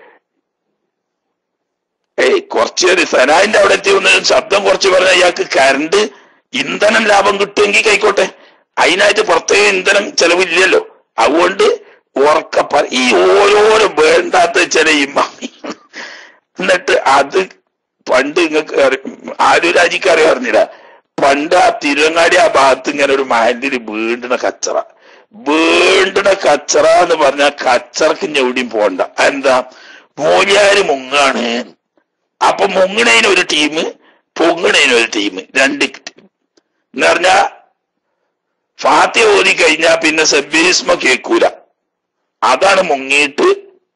ഏയ് കുറച്ച് സനായിന്റെ അവിടെ എത്തി ഒന്ന് ശബ്ദം കുറച്ച് പറഞ്ഞ ഇയാൾക്ക് കരണ്ട് ഇന്ധനം ലാഭം കിട്ടുമെങ്കിൽ കൈക്കോട്ടെ അതിനായിട്ട് പ്രത്യേക ഇന്ധനം ചെലവില്ലല്ലോ അതുകൊണ്ട് ഉറക്ക പ- ഈ ഓരോരോ വേണ്ടാത്ത ചില ഇമാമി എന്നിട്ട് അത് പണ്ട് നിങ്ങൾക്ക് ആരും രാജിക്ക് അറിയാറിഞ്ഞില്ല പണ്ട് ആ തിരുവങ്ങാടി ആ ഭാഗത്ത് ഇങ്ങനെ ഒരു മഹലിൽ വീണ്ടുന്ന കച്ചറ വേണ്ടണ കച്ചറ എന്ന് പറഞ്ഞാൽ കച്ചറക്ക് എവിടെയും പോണ്ട എന്താ മൂല്യാര് മുങ്ങാണ് അപ്പൊ മുങ്ങണേന് ഒരു ടീം പൊങ്ങണേന് ഒരു ടീം രണ്ട് ടീം എന്ന് പറഞ്ഞാ ഫാത്തി ഓതി കഴിഞ്ഞാ പിന്നെ സബ്ബീസ്മ കേൾക്കൂല അതാണ് മുങ്ങിയിട്ട്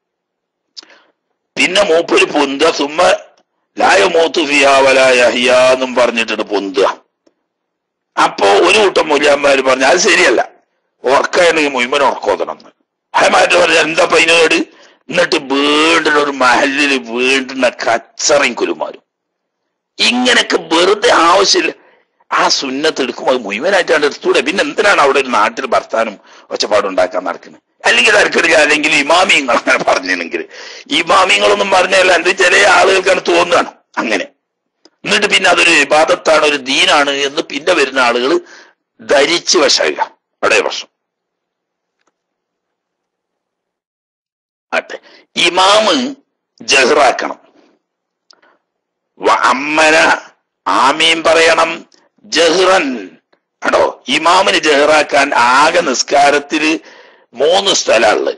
പിന്നെ മൂപ്പര് പൊന്തുക സുമ്മ ലായ മൂത്തു ഫിയാവലായ എന്നും പറഞ്ഞിട്ടുണ്ട് പൊന്തുക അപ്പോ ഒരു കൂട്ടം മൂല്യന്മാര് പറഞ്ഞു അത് ശരിയല്ല ഉറക്കാണെങ്കിൽ മുഴുവൻ ഉറക്കോതണം ഹയമാറ്റ് പറഞ്ഞു എന്താ പൈനോട് എന്നിട്ട് വീണ്ടും ഒരു മഹലിൽ വീണ്ടുന്ന കച്ചറയും കുരുമാരും ഇങ്ങനെയൊക്കെ വെറുതെ ആവശ്യമില്ല ആ സുന്നത്ത് എടുക്കുമ്പോൾ അത് മുഴുവനായിട്ടാണ് എടുത്തൂടെ പിന്നെ എന്തിനാണ് അവിടെ ഒരു നാട്ടിൽ ഭർത്താനും ഒച്ചപ്പാടുണ്ടാക്കാൻ നടക്കുന്നത് അല്ലെങ്കിൽ തരക്കെടുക്കുക അല്ലെങ്കിൽ ഇമാമിയങ്ങൾ അങ്ങനെ പറഞ്ഞില്ലെങ്കിൽ ഇമാമിയങ്ങളൊന്നും പറഞ്ഞല്ല എന്ത് ചില ആളുകൾക്കാണ് തോന്നുകയാണ് അങ്ങനെ എന്നിട്ട് പിന്നെ അതൊരു വിവാദത്താണ് ഒരു ദീനാണ് എന്ന് പിന്നെ വരുന്ന ആളുകൾ ധരിച്ച് വശാകുക അവിടെ പ്രശ്നം ആട്ടെ ഇമാമ് ജഹ്റാക്കണം വ അമ്മന ആമീൻ പറയണം ജഹ്റൻ ആണോ ഇമാമിന് ജഹ്റാക്കാൻ ആകെ നിസ്കാരത്തില് മൂന്ന് സ്ഥലമുള്ളത്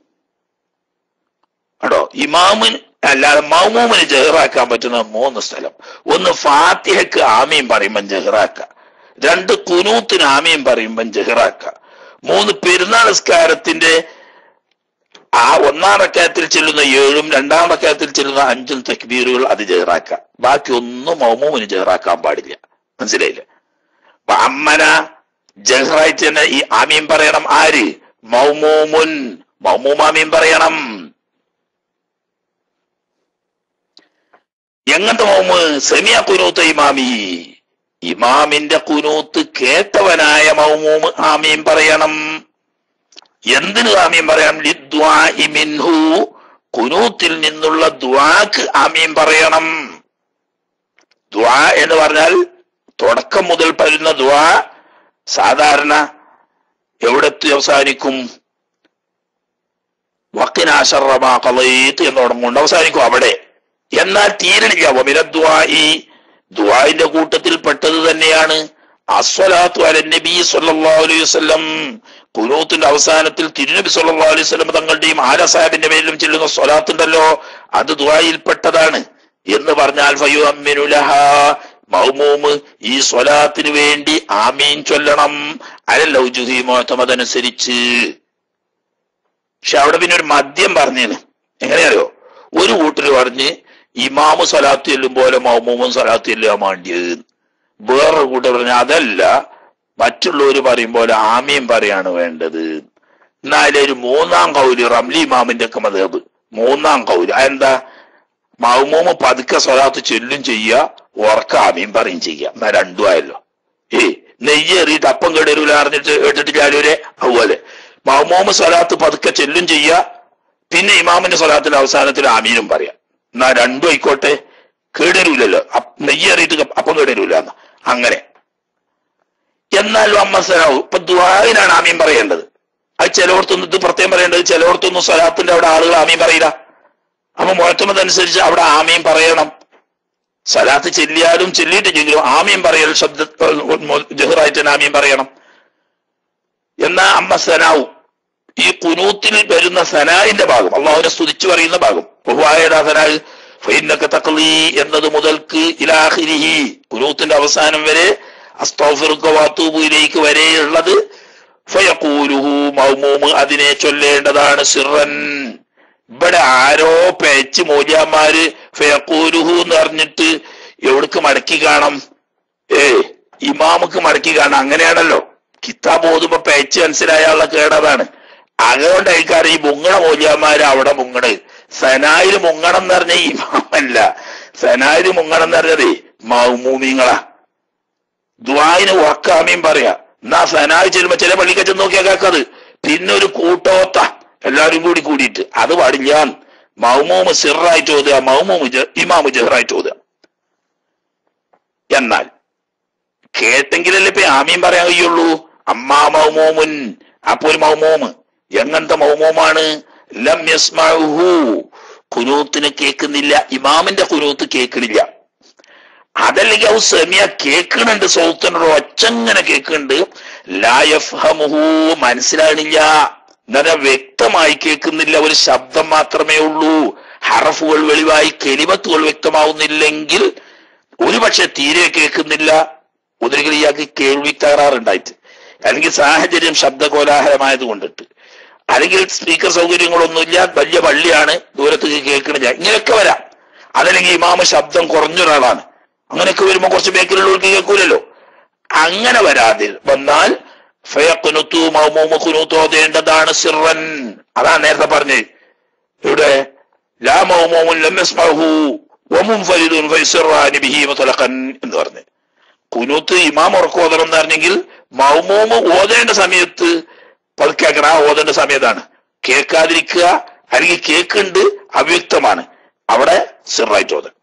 ആണോ ഇമാമിന് അല്ലാതെ മൗമൂമിന് ജഹ്റാക്കാൻ പറ്റുന്ന മൂന്ന് സ്ഥലം ഒന്ന് ഫാത്തിഹക്ക് ആമീൻ പറയുമ്പം ജഹ്റാക്ക രണ്ട് കുനൂത്തിന് ആമീൻ പറയുമ്പം ജഹ്റാക്ക മൂന്ന് പെരുന്നാൾ നിസ്കാരത്തിന്റെ ആ ഒന്നാം റക്കാത്തിൽ ചെല്ലുന്ന ഏഴും രണ്ടാം റക്കാത്തിൽ ചെല്ലുന്ന അഞ്ചും തക്ബീറുകൾ അത് ജഹറാക്ക ബാക്കി ഒന്നും മൗമൂമിന് ജഹറാക്കാൻ പാടില്ല മനസ്സിലായില്ലേ അപ്പൊ അമ്മന ജഹറായിട്ട് തന്നെ ഈ ആമീൻ പറയണം ആര് മൗമൂമുൻ മൗമൂമാമീൻ പറയണം എങ്ങനത്തെ മൗമ് സെമിയ കുനൂത്ത് ഇമാമി ഇമാമിന്റെ കുനൂത്ത് കേട്ടവനായ മൗമൂമ് ആമീൻ പറയണം എന്തിന് ആമീൻ പറയാം ലിദ്വാഇ മിൻഹു കുനൂത്തിൽ നിന്നുള്ള ദ്വാക്ക് ആമീൻ പറയണം ദ്വാ എന്ന് പറഞ്ഞാൽ തുടക്കം മുതൽ പറയുന്ന ദ്വാ സാധാരണ എവിടെത്തി അവസാനിക്കും വക്കിനാശറമാ കളയത്ത് എന്ന് തുടങ്ങുകൊണ്ട് അവസാനിക്കും അവിടെ എന്നാൽ തീരണില്ല വമിനദ്വായി ദ്വായിന്റെ കൂട്ടത്തിൽ പെട്ടത് തന്നെയാണ് അസ്വലാത്തു അല നബി സല്ലല്ലാഹു അലൈഹി വസല്ലം കുനൂത്തിന്റെ അവസാനത്തിൽ തിരുനബി സല്ലല്ലാഹു അലൈഹി വസല്ലം തങ്ങളുടെയും ആല സാഹിബിന്റെ പേരിലും ചെല്ലുന്ന സ്വലാത്തുണ്ടല്ലോ അത് ദ്വായിൽപ്പെട്ടതാണ് എന്ന് പറഞ്ഞാൽ ഫയു അമ്മിനുലഹ മൗമൂമ് ഈ സ്വലാത്തിന് വേണ്ടി ആമീൻ ചൊല്ലണം അലല്ലൗജുഹി മോത്തമതനുസരിച്ച് പക്ഷെ അവിടെ പിന്നെ ഒരു മദ്യം പറഞ്ഞേന് എങ്ങനെയറിയോ ഒരു കൂട്ടര് പറഞ്ഞ് ഇമാമ് സ്വലാത്ത് ചെല്ലും പോലെ മൗമൂമും സ്വലാത്ത് ചെല്ലുക വേണ്ടിയത് വേറൊരു കൂട്ടർ പറഞ്ഞ അതല്ല മറ്റുള്ളവർ പറയും പോലെ ആമീൻ പറയാണ് വേണ്ടത് എന്നാലും ഒരു മൂന്നാം കൗല് റംലി ഇമാമിന്റെ ഒക്കെ മതേബ് മൂന്നാം കൗല് അതെന്താ മൗമൂമ് പതുക്കെ സ്വലാത്ത് ചൊല്ലും ചെയ്യുക ഉറക്ക ആമീൻ പറയും ചെയ്യുക എന്നാ രണ്ടും ആയല്ലോ ഏ നെയ്യ് എറിയിട്ട് അപ്പം കേടരൂല അറിഞ്ഞിട്ട് കേട്ടിട്ട് ചാലൂരെ അതുപോലെ മൗമൂമ് സ്വലാത്ത് പതുക്കെ ചെല്ലും ചെയ്യുക പിന്നെ ഇമാമിന്റെ സ്വലാത്തിന്റെ അവസാനത്തിൽ ആമീനും പറയാം എന്നാ രണ്ടും ആയിക്കോട്ടെ കേടരൂലല്ലോ അപ്പ് നെയ്യ് എറിയിട്ട് അപ്പം കേടരൂല എന്ന് അങ്ങനെ എന്നാലും അമ്മസനാവും ഇപ്പൊ ദ്വായിനാണ് ആമീൻ പറയേണ്ടത് അത് ചിലവർക്കൊന്നും ഇത് പ്രത്യേകം പറയേണ്ടത് ചിലവർക്കൊന്നും സ്വലാത്തിന്റെ അവിടെ ആളുകൾ ആമീൻ പറയില്ല അപ്പൊ മുഴത്തുമതനുസരിച്ച് അവിടെ ആമീൻ പറയണം സലാത്ത് ചെല്ലിയാലും ചെല്ലിയിട്ടില്ലെങ്കിലും ആമീൻ പറയൽ ശബ്ദ ജഹറായിട്ട് തന്നെ ആമീൻ പറയണം എന്നാ അമ്മ സനാവും ഈ കുനൂത്തിൽ വരുന്ന സനായിന്റെ ഭാഗം അള്ളാഹുനെ സ്തുതിച്ചു പറയുന്ന ഭാഗം ബഹുവായടാ സനാഹ് ഫൈനക്ക തക്ലി എന്നത് മുതൽക്ക് ഇലാഹിരിഹി കുനൂത്തിന്റെ അവസാനം വരെ അസ്തോഫിറുക്ക വാത്തൂബുയിലേക്ക് വരെയുള്ളത് ഫയക്കൂലുഹു മൗമൂമ് അതിനെ ചൊല്ലേണ്ടതാണ് സിറൻ ഇവിടെ ആരോ പേച്ച് മൂല്യന്മാര് ഫയക്കൂലുഹു എന്ന് പറഞ്ഞിട്ട് എവിടക്ക് മടക്കി കാണാം ഏ ഇമാമുക്ക് മടക്കി കാണാം അങ്ങനെയാണല്ലോ കിതാബ് ഓതുമ്പോ പേച്ച് മനസ്സിലായാലുള്ള കേടതാണ് അതുകൊണ്ടായിരിക്കാറ് ഈ മുങ്ങണ മൂല്യന്മാര് അവിടെ മുങ്ങണ് സനായിൽ മുങ്ങണം എന്ന് പറഞ്ഞ ഇമാമല്ല സനായിൽ മുങ്ങണം എന്ന് പറഞ്ഞതേ മൗമൂമിങ്ങളാ ദ്വായിന് വക്കാമീൻ പറയാ എന്നാ സനായി ചെല്ലുമ്പോ ചില പള്ളിക്ക ചെന്ന് നോക്കിയാ കേക്കത് പിന്നെ ഒരു കൂട്ടോത്ത എല്ലാവരും കൂടി കൂടിയിട്ട് അത് പാടില്ല മൗമൂമ് സിറായിട്ട് ഓതുക മൗമൂമ് ജ- ഇമാമ് ജഹറായിട്ട് ഓതുക എന്നാൽ കേട്ടെങ്കിലല്ലേ ഇപ്പൊ ആമീൻ പറയാൻ കഴിയുള്ളൂ അമ്മാ മൗമൂമുൻ അപ്പൊ ഒരു മൗമൂമ് എങ്ങനത്തെ മൗമൂമാണ് ലം യസ്മഉഹു കുനൂത്തിന് കേൾക്കുന്നില്ല ഇമാമിന്റെ കുനൂത്ത് കേൾക്കണില്ല അതല്ലെങ്കിൽ ഔ സെമിയ കേൾക്കുന്നുണ്ട് സൗത്തിനോട് ഒച്ചങ്ങനെ കേൾക്കുന്നുണ്ട് ലായഫ്ഹമുഹു മനസ്സിലാണില്ല എന്നാ വ്യക്തമായി കേൾക്കുന്നില്ല ഒരു ശബ്ദം മാത്രമേ ഉള്ളൂ ഹറഫുകൾ വെളിവായി കെലിമത്തുകൾ വ്യക്തമാവുന്നില്ലെങ്കിൽ ഒരുപക്ഷെ തീരെ കേൾക്കുന്നില്ല ഒന്നുകിൽ ഇയാൾക്ക് കേൾവി തകരാറുണ്ടായിട്ട് അല്ലെങ്കിൽ സാഹചര്യം ശബ്ദകോലാഹലമായത് കൊണ്ടിട്ട് അല്ലെങ്കിൽ സ്പീക്കർ സൗകര്യങ്ങളൊന്നുമില്ല വലിയ പള്ളിയാണ് ദൂരത്തേക്ക് കേൾക്കണില്ല ഇങ്ങനെയൊക്കെ വരാം അതല്ലെങ്കിൽ ഇമാമ ശബ്ദം കുറഞ്ഞൊരാളാണ് അങ്ങനെയൊക്കെ വരുമ്പോൾ കുറച്ച് ബേക്കിലുള്ളവർക്ക് കേൾക്കൂലല്ലോ അങ്ങനെ വരാതെ വന്നാൽ ഫയഖ്നുത്തു മൗമൂമ ഖുനൂത്തു ഓതേണ്ടതാണ് സിറൻ അതാണ് നേരത്തെ പറഞ്ഞത് ഇവിടെ ലാ മൗമൂമുൻ ലം യസ്മഹു വമുൻഫരിദുൻ ഫയസിറാനി ബിഹി മുതലഖൻ എന്ന് പറഞ്ഞു കുനൂത്ത് ഇമാം ഉറക്കം ഓതണം എന്ന് പറഞ്ഞെങ്കിൽ മൗമൂമ് ഓതേണ്ട സമയത്ത് പതുക്കേക്കണം ആ ഓതേണ്ട സമയത്താണ് കേൾക്കാതിരിക്കുക അല്ലെങ്കിൽ കേക്കുണ്ട് അവ്യക്തമാണ് അവിടെ സിറായിട്ട് ഓതണം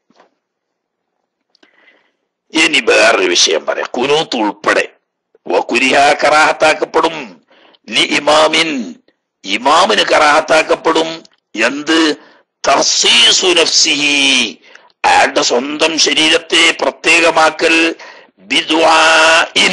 ഇനി വേറൊരു വിഷയം പറയാം കുനൂത്ത് ഉൾപ്പെടെ വകുരിഹ കറാഹത്താക്കപ്പെടും ലി ഇമാമിൻ ഇമാമിന് കറാഹത്താക്കപ്പെടും എന്ത് തഹ്സീസു നഫ്സിഹി അയാളുടെ സ്വന്തം ശരീരത്തെ പ്രത്യേകമാക്കൽ ബിദ്വാഇൻ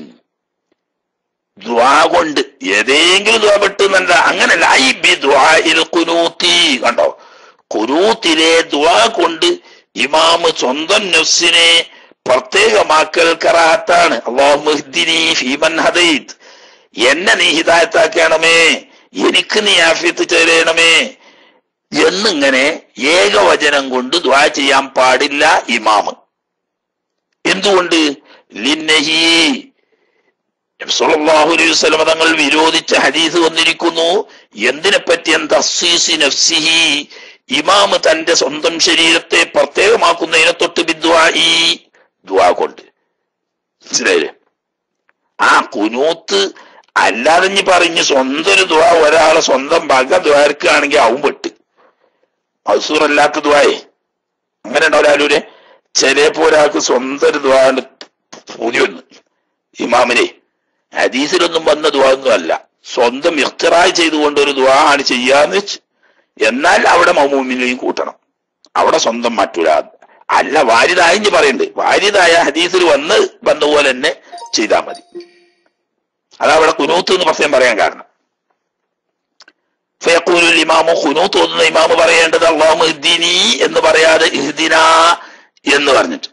ദ്വാ കൊണ്ട് ഏതെങ്കിലും ദ്വാ പെട്ടെന്നല്ല അങ്ങനല്ല ഐ ബിദ്വാഇൽ ഖുനൂത്തി കണ്ടോ ഖുനൂത്തിലെ ദ്വാ കൊണ്ട് ഇമാമ് സ്വന്തം നഫ്സിനെ പ്രത്യേകമാക്കൽ കറാത്താണ് അള്ളാഹുദ്ദിനി ഫീമൻ ഹദൈത് എന്നെ നീ ഹിദായത്താക്കണമേ എനിക്ക് നീ ആഫിയത്ത് ചേരണമേ എന്നിങ്ങനെ ഏകവചനം കൊണ്ട് ദ്വാ ചെയ്യാൻ പാടില്ല ഇമാമ് എന്തുകൊണ്ട് ലിന്നഹി സല്ലല്ലാഹു അലൈഹി വസല്ലം തങ്ങൾ വിരോധിച്ച ഹദീസ് വന്നിരിക്കുന്നു എന്തിനെ പറ്റി തസ്സീസി നഫ്സിഹി ഇമാമ് തന്റെ സ്വന്തം ശരീരത്തെ പ്രത്യേകമാക്കുന്നതിനെ തൊട്ട് ബിദ്വായി ദ്വാ കൊണ്ട് മനസ്സിലായില്ലേ ആ കുനൂത്ത് അല്ലാതെ ഇനി പറഞ്ഞ് സ്വന്തം ഒരു ദ്വാ ഒരാളെ സ്വന്തം ഭാഗ ദ്വാരക്കാണെങ്കിൽ ആവും പെട്ട് മസൂറല്ലാത്ത ദ്വായേ അങ്ങനെ ഉണ്ടാവില്ലേ ചിലപ്പോ ഒരാൾക്ക് സ്വന്തം ഒരു ദ്വാന്റെ പൂതി വന്ന് ഇമാമിനെ ഹദീസിലൊന്നും വന്ന ദ്വായൊന്നും അല്ല സ്വന്തം ഇഖ്തിറായി ചെയ്തുകൊണ്ട് ഒരു ദ്വാ ആണ് ചെയ്യാന്ന് വെച്ച് എന്നാൽ അവിടെ മൗമൂമിനെയും കൂട്ടണം അവിടെ സ്വന്തം മാറ്റൂല അല്ല വാരിതായി ഇനി പറയണ്ട് വാരിതായ ഹദീസിൽ വന്ന് വന്ന പോലെ തന്നെ ചെയ്താൽ മതി അതവിടെ കുനൂത്ത് എന്ന് പ്രത്യേകം പറയാൻ കാരണം ഫയക്കൂലുൽ ഇമാമു ഖുനൂത്ത് ഓതുന്ന ഇമാമ് പറയേണ്ടത് അള്ളാഹു ഇദ്ദിനി എന്ന് പറയാതെ ഇഹ്ദിന എന്ന് പറഞ്ഞിട്ട്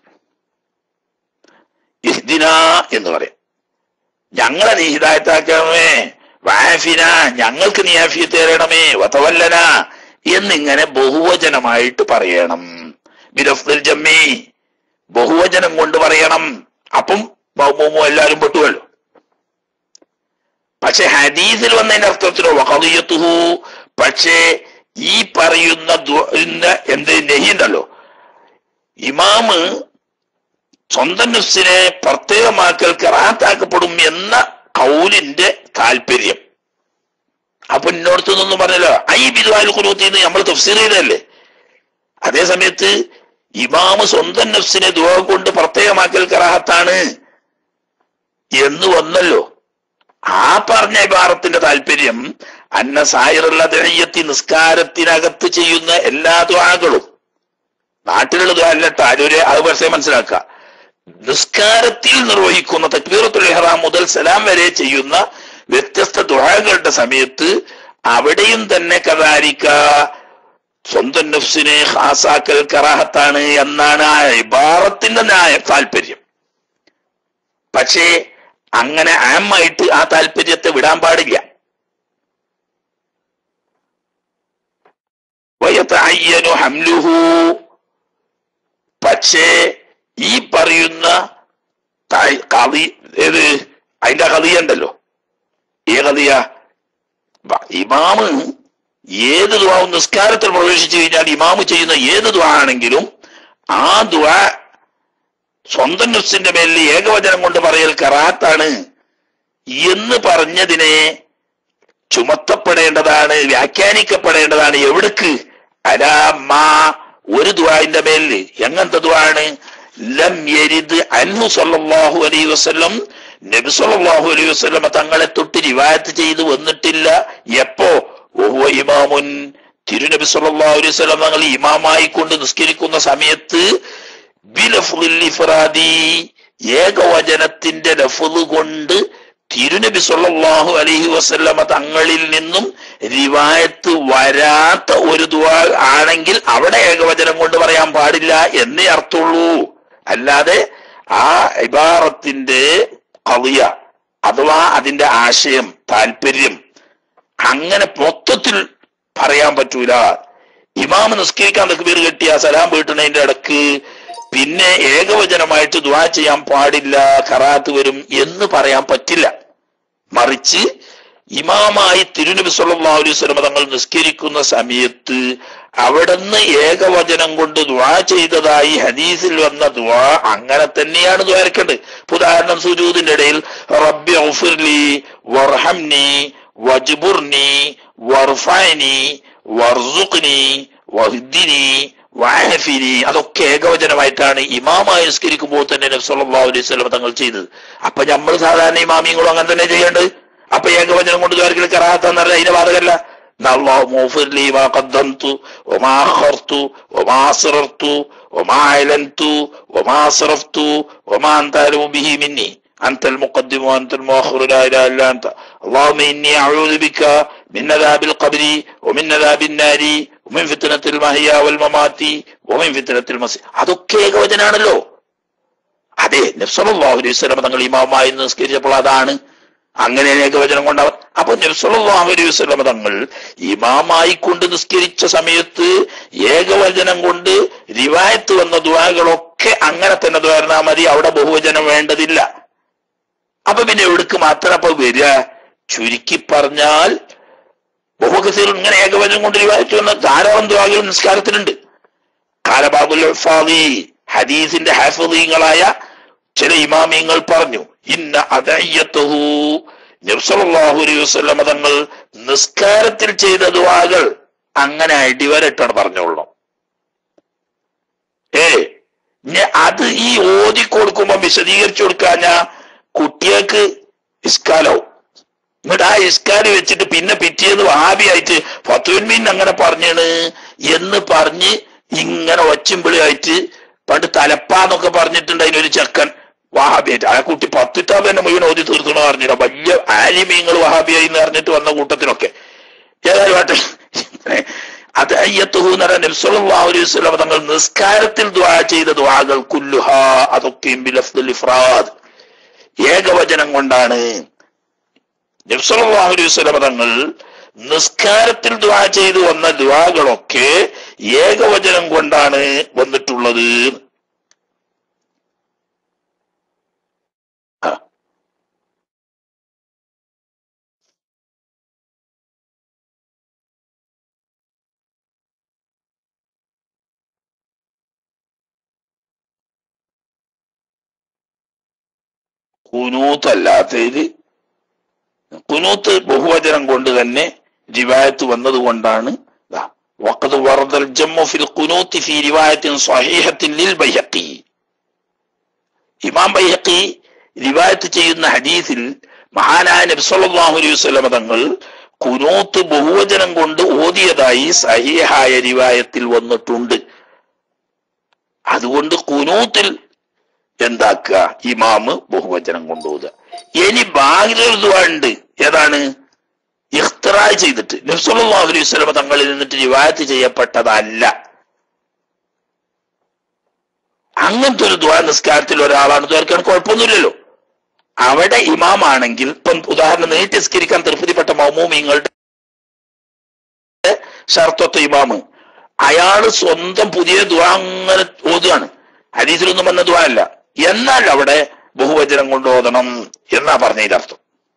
ഇഹ്ദിന എന്ന് പറയാം ഞങ്ങളെ നീ ഹിദായത്താക്കണമേ വാഫിന ഞങ്ങൾക്ക് നീ ആഫിയത്ത് തരണമേ വതവല്ലന എന്നിങ്ങനെ ബഹുവചനമായിട്ട് പറയണം ബിരഫ്ദുൽ ജമ്മി ബഹുവചനം കൊണ്ട് പറയണം അപ്പം മൗമൂമോ എല്ലാവരും പെട്ടുവല്ലോ പക്ഷെ ഹദീസിൽ വന്നതിന്റെ അർത്ഥത്തിലോ വഖദിയത്തുഹു പക്ഷേ ഈ പറയുന്ന ദു- ഇന്ന എന്ത് നെഹിയുണ്ടല്ലോ ഇമാമ് സ്വന്തം നഫ്സിനെ പ്രത്യേകമാക്കൽ കറാത്താക്കപ്പെടും എന്ന കൗലിന്റെ താല്പര്യം അപ്പൊ ഇന്നോടത്ത് നിന്നൊന്നും പറഞ്ഞല്ലോ ഐ ബിദ്വാൽ കുനൂത്തിന്ന് നമ്മൾ തഫ്സീർ ചെയ്തതല്ലേ അതേ സമയത്ത് ഇമാമ് സ്വന്തം നഫ്സിനെ ദുവ കൊണ്ട് പ്രത്യേകമാക്കൽ കറാഹത്താണ് എന്ന് വന്നല്ലോ ആ പറഞ്ഞ ഇബാറത്തിന്റെ താല്പര്യം അന്ന സായിറുള്ള ദഴയത്തി നിസ്കാരത്തിനകത്ത് ചെയ്യുന്ന എല്ലാ ദ്വാകളും നാട്ടിലുള്ള ദ്വാരല്ല ആരൂര് അത് പക്ഷേ മനസ്സിലാക്കുക നിസ്കാരത്തിൽ നിർവഹിക്കുന്ന തക്ബീറത്തുൽ ഇഹ്റാം മുതൽ സലാം വരെ ചെയ്യുന്ന വ്യത്യസ്ത ദുആകളുടെ സമയത്ത് അവിടെയും തന്നെ കഥാരിക്ക സ്വന്തം നഫ്സിനെ ഹാസാക്കൽ കറാഹത്താണ് എന്നാണ് ആ ഇബാറത്തിന്റെ ന്യായ താല്പര്യം പക്ഷേ അങ്ങനെ ആമായിട്ട് ആ താല്പര്യത്തെ വിടാൻ പാടില്ല വയതഅയ്യനു ഹംലുഹു പക്ഷേ ഈ പറയുന്ന തായ്- കതി ഏത് അതിന്റെ കതിയുണ്ടല്ലോ ഏ കതിയ ഇമാമ് ഏത് ദ്വാവും നിസ്കാരത്തിൽ പ്രവേശിച്ചു കഴിഞ്ഞാൽ ഇമാമ് ചെയ്യുന്ന ഏത് ദ്വാ ആണെങ്കിലും ആ ദ്വാ സ്വന്തം നഫ്സിന്റെ മേലിൽ ഏകവചനം കൊണ്ട് പറയൽ കറാത്താണ് എന്ന് പറഞ്ഞതിനെ ചുമത്തപ്പെടേണ്ടതാണ് വ്യാഖ്യാനിക്കപ്പെടേണ്ടതാണ് എവിടക്ക് അലാമാ ഒരു ദ്വാന്റെ മേലിൽ എങ്ങനത്തെ ദ്വാണ് ലം യരിദ് അൻഹു സല്ലല്ലാഹു അലൈഹി വസല്ലം നബി സല്ലല്ലാഹു അലൈഹി വസല്ലം തങ്ങളെ തൊട്ട് റിവായത്ത് ചെയ്ത് വന്നിട്ടില്ല എപ്പോ ഓഹോ ഇമാമുൻ തിരുനബി സല്ലല്ലാഹു അലൈഹി വസല്ലം തങ്ങൾ ഇമാമായി കൊണ്ട് നിസ്കരിക്കുന്ന സമയത്ത് ബിലഫ്ളിൽ ഇഫ്രാദി ഏകവചനത്തിന്റെ ലഫ്ള് കൊണ്ട് തിരുനബി സല്ലല്ലാഹു അലൈഹി വസല്ലമ തങ്ങളിൽ നിന്നും റിവായത്ത് വരാത്ത ഒരു ദുആ ആണെങ്കിൽ അവിടെ ഏകവചനം കൊണ്ട് പറയാൻ പാടില്ല എന്നേ അർത്ഥമുള്ളൂ അല്ലാതെ ആ ഇബാറത്തിന്റെ കവിയ അഥവാ അതിന്റെ ആശയം താല്പര്യം അങ്ങനെ മൊത്തത്തിൽ പറയാൻ പറ്റൂല ഇമാമ് നിസ്കരിക്കാൻ തക്ബീർ കെട്ടിയ സലാം വീട്ടുന്നതിന്റെ ഇടക്ക് പിന്നെ ഏകവചനമായിട്ട് ദുആ ചെയ്യാൻ പാടില്ല കറാത്ത് വരും എന്ന് പറയാൻ പറ്റില്ല മറിച്ച് ഇമാമായി തിരുനബി സല്ലല്ലാഹു അലൈഹി വസല്ലം തങ്ങൾ നിസ്കരിക്കുന്ന സമയത്ത് അവിടുന്ന് ഏകവചനം കൊണ്ട് ദുആ ചെയ്തതായി ഹദീസിൽ വന്ന ദുആ അങ്ങനെ തന്നെയാണ് ദ്വാരക്കേണ്ടത് ഇപ്പൊ ഉദാഹരണം സുജൂദിന്റെ ഇടയിൽ റബ്ബി ഔഫിർലി വർഹംനി വജ്ബുർനി വർഫഅനി വർസുഖ്നി വഹ്ദിനി വാഹഫിനി അതൊക്കെ ഏകവചനമായിട്ടാണ് ഇമാമായി നിസ്കരിക്കുമ്പോൾ തന്നെ നബി സല്ലല്ലാഹു അലൈഹി വസല്ലം തങ്ങൾ ചെയ്തത് അപ്പൊ നമ്മൾ സാധാരണ ഇമാമിയങ്ങളും അങ്ങനെ തന്നെ ചെയ്യേണ്ടത് അപ്പൊ ഏകവചനം കൊണ്ട് ദ്വാരക്കിൽ കറാത്തെന്ന് പറഞ്ഞാൽ അതിന്റെ ബാധകല്ല اللهم اغفر لي ما قدمت وما أخرت وما أسررت وما أعلنت وما أسرفت وما أنت أعلم به مني أنت المقدم وأنت المؤخر لا إله إلا أنت اللهم إني أعوذ بك من عذاب القبر ومن عذاب النار ومن فتنة المحيا والممات ومن فتنة المسيح അതൊക്കെ ഏകവചനാണല്ലോ അതെ നബ്സല്ലാഹു അലൈഹി സ്വലം തങ്ങൾ ഇമാമായി നിസ്കരിച്ചപ്പോൾ അതാണ് അങ്ങനെ ഏകവചനം കൊണ്ടവർ അപ്പൊ നബ്സല്ലാഹു അലൈഹി വസല്ലം തങ്ങൾ ഇമാമായി കൊണ്ട് നിസ്കരിച്ച സമയത്ത് ഏകവചനം കൊണ്ട് റിവായത്ത് വന്ന ദ്വാകളൊക്കെ അങ്ങനെ തന്നെ ദ്വാരണാ മതി അവിടെ ബഹുവചനം വേണ്ടതില്ല അപ്പൊ പിന്നെ എവിടേക്ക് മാത്രം അപ്പൊ വരിക ചുരുക്കി പറഞ്ഞാൽ ബഹുഗസീർ ഇങ്ങനെ ഏകവചനം കൊണ്ട് റിവായത്ത് വന്ന ധാരാളം ദ്വാകൾ നിസ്കാരത്തിലുണ്ട് കാലബാബുൽ ഫാദി ഹദീസിന്റെ ഹാഫീങ്ങളായ ചില ഇമാമിയങ്ങൾ പറഞ്ഞു ഇന്ന അതയ്യത്തഹു നബ്സല്ലാഹു അലൈഹി വസല്ലമ തങ്ങൾ നിസ്കാരത്തിൽ ചെയ്ത ദുആകൾ അങ്ങനെ അടിവരട്ടാണ് പറഞ്ഞോളൂ ഏ ഇനി അത് ഈ ഓതി കൊടുക്കുമ്പോ വിശദീകരിച്ചു കൊടുക്കാഞ്ഞ കുട്ടികൾക്ക് ഇസ്കാലാവും എന്നിട്ട് ആ ഇസ്കാല് വെച്ചിട്ട് പിന്നെ പിറ്റേന്ന് വാബിയായിട്ട് ഫത്തുവിൻ അങ്ങനെ പറഞ്ഞാണ് എന്ന് പറഞ്ഞ് ഇങ്ങനെ ഒച്ചുമ്പിളിയായിട്ട് പണ്ട് തലപ്പാന്നൊക്കെ പറഞ്ഞിട്ടുണ്ട് അതിനൊരു ചെക്കൻ വഹാബിയായിട്ട് ആ കുട്ടി പത്തിട്ടാവ് തന്നെ മുഴുവൻ ഓതി തീർത്തണോ പറഞ്ഞില്ല വലിയ ആലിമീങ്ങൾ വഹാബിയായി എന്ന് പറഞ്ഞിട്ട് വന്ന കൂട്ടത്തിലൊക്കെ ഏതായാലും ആട്ടെ അത് അയ്യത്തുഹു എന്ന് പറഞ്ഞ നബ്സല്ലാഹു അലൈഹി വസല്ലം തങ്ങൾ നിസ്കാരത്തിൽ ദുആ ചെയ്ത ദുആകൾ കുല്ലുഹ അതൊക്കെയും ബിലഫ്ദുൽ ഇഫ്രാദ് ഏകവചനം കൊണ്ടാണ് നബ്സല്ലാഹു അലൈഹി വസല്ലം തങ്ങൾ നിസ്കാരത്തിൽ ദുആ ചെയ്തു വന്ന ദുആകളൊക്കെ ഏകവചനം കൊണ്ടാണ് വന്നിട്ടുള്ളത് ആ. കുനൂത്ത് അല്ലാത്തതിൽ കുനൂത്ത് ബഹുവചനം കൊണ്ട് തന്നെ റിവായത്ത് വന്നത് കൊണ്ടാണ് ദാ, വഖദ് വറദൽ ജമ്മു ഫിൽ ഖുനൂത്തി ഫി റിവായത്തിൻ സ്വഹീഹത്തിൻ ലിൽ ബൈഹഖി ഇമാം ബൈഹഖി റിവായത്ത് ചെയ്യുന്ന ഹദീസിൽ മഹാനായ നബി സല്ലല്ലാഹു അലൈഹി വസല്ലം തങ്ങൾ കുനൂത്ത് ബഹുവചനം കൊണ്ട് ഓതിയതായി സഹീഹായ റിവായത്തിൽ വന്നിട്ടുണ്ട് അതുകൊണ്ട് കുനൂത്തിൽ എന്താക്കുക ഇമാമ് ബഹുവചനം കൊണ്ടുപോകുക ഇനി ബാഹിരണ്ട് ഏതാണ് ഇഖ്തറായ് ചെയ്തിട്ട് നബ്സല്ലാഹു അലൈഹി വസല്ലം തങ്ങളിൽ നിന്നിട്ട് റിവായത്ത് ചെയ്യപ്പെട്ടതല്ല അങ്ങനത്തെ ഒരു ദ്വാ നിസ്കാരത്തിൽ ഒരാളാണ് ദ്വാരക്കാൻ കുഴപ്പമൊന്നുമില്ലല്ലോ അവിടെ ഇമാമാണെങ്കിൽ ഇപ്പം ഉദാഹരണം നീട്ടി നിസ്കരിക്കാൻ തൃപ്തിപ്പെട്ട മൗമൂമിങ്ങളുടെ ഷർത്തത്തെ ഇമാമ് അയാള് സ്വന്തം പുതിയ ദ്വാ അങ്ങനെ ഓതുകയാണ് ഹദീസിലൊന്നും വന്ന ദ്വാ അല്ല എന്നാൽ അവിടെ ബഹുവചനം കൊണ്ട് ഓതണം എന്നാ പറഞ്ഞതിന്റെ അർത്ഥം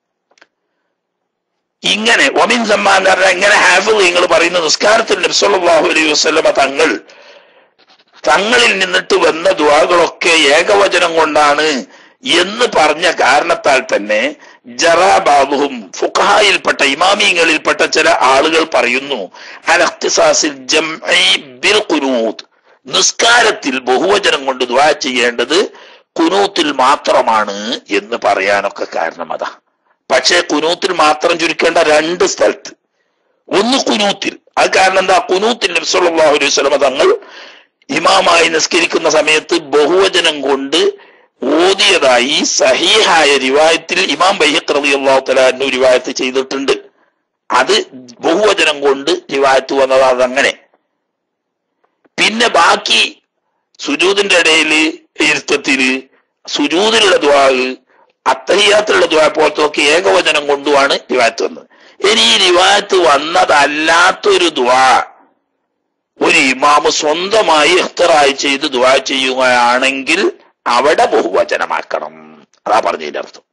ഇങ്ങനെ ഒമിൻ സമ്മാൻ എന്ന് പറഞ്ഞാൽ ഇങ്ങനെ ഹാഫിൾ നിങ്ങൾ പറയുന്ന നിസ്കാരത്തിൽ നബ്സല്ലാഹു അലൈഹി വസ്ലമ തങ്ങൾ തങ്ങളിൽ നിന്നിട്ട് വന്ന ദുവാകളൊക്കെ ഏകവചനം കൊണ്ടാണ് എന്ന് പറഞ്ഞ കാരണത്താൽ തന്നെ ജറാബാബുഹും ഫുഖായിൽപ്പെട്ട ഇമാമിയങ്ങളിൽപ്പെട്ട ചില ആളുകൾ പറയുന്നു അലഖ്തിസാസിൽ ജംഇ ബിൽ ഖുനൂത്ത് നിസ്കാരത്തിൽ ബഹുവചനം കൊണ്ട് ദുആ ചെയ്യേണ്ടത് കുനൂത്തിൽ മാത്രമാണ് എന്ന് പറയാനൊക്കെ കാരണം അതാ പക്ഷേ കുനൂത്തിൽ മാത്രം ചുരുക്കേണ്ട രണ്ട് സ്ഥലത്ത് ഒന്ന് കുനൂത്തിൽ അത് കാരണം എന്താ കുനൂത്തിൽ നബ്സല്ലാഹു അലൈഹി സ്വലമ തങ്ങൾ ഇമാമായി നിസ്കരിക്കുന്ന സമയത്ത് ബഹുവചനം കൊണ്ട് ഓതിയതായി സഹീഹായ റിവായത്തിൽ ഇമാം ബൈഹഖ് റളിയല്ലാഹു തആല അൻഹു റിവായത്ത് ചെയ്തിട്ടുണ്ട് അത് ബഹുവചനം കൊണ്ട് റിവായത്ത് വന്നത് അതങ്ങനെ പിന്നെ ബാക്കി സുജൂദിന്റെ ഇടയിൽ ഇരുത്തത്തില് സുജൂദിലുള്ള ദ്വാഗ് അത്തഹിയാത്തിലുള്ള ദ്വാ പോലത്തെ ഒക്കെ ഏകവചനം കൊണ്ടുമാണ് റിവായത്ത് വന്നത് ഇനി ഈ റിവായത്ത് വന്നതല്ലാത്തൊരു ദ്വാ ഒരു ഇമാമ് സ്വന്തമായി ഇഖ്തറായി ചെയ്ത് ദ്വാ ചെയ്യുകയാണെങ്കിൽ അവിടെ ബഹുവചനമാക്കണം അതാ പറഞ്ഞതിന്റെ അർത്ഥം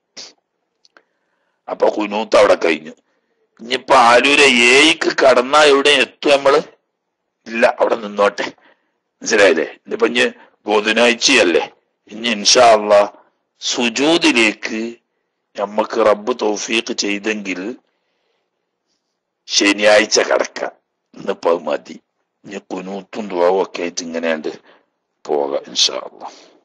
അപ്പൊ കുനൂത്ത് അവിടെ കഴിഞ്ഞു ഇനിയിപ്പൊ ആലൂരെ ഏയ്ക്ക് കടന്നാ എവിടെ എത്തും നമ്മള് ഇല്ല അവിടെ നിന്നോട്ടെ മനസ്സിലായില്ലേ ഇനിയിപ്പൊ ഇനി ബുധനാഴ്ചയല്ലേ ഇനി ഇൻഷാ അള്ളാ സുജൂദിലേക്ക് നമ്മക്ക് റബ്ബ് തൗഫീഖ് ചെയ്തെങ്കിൽ ശനിയാഴ്ച കടക്കാം ഇന്നിപ്പോ അത് മതി ഇനി കുനൂത്തും ദുവാവും ഒക്കെ ആയിട്ട് ഇങ്ങനെയുണ്ട് പോകാം ഇൻഷാ അള്ളാ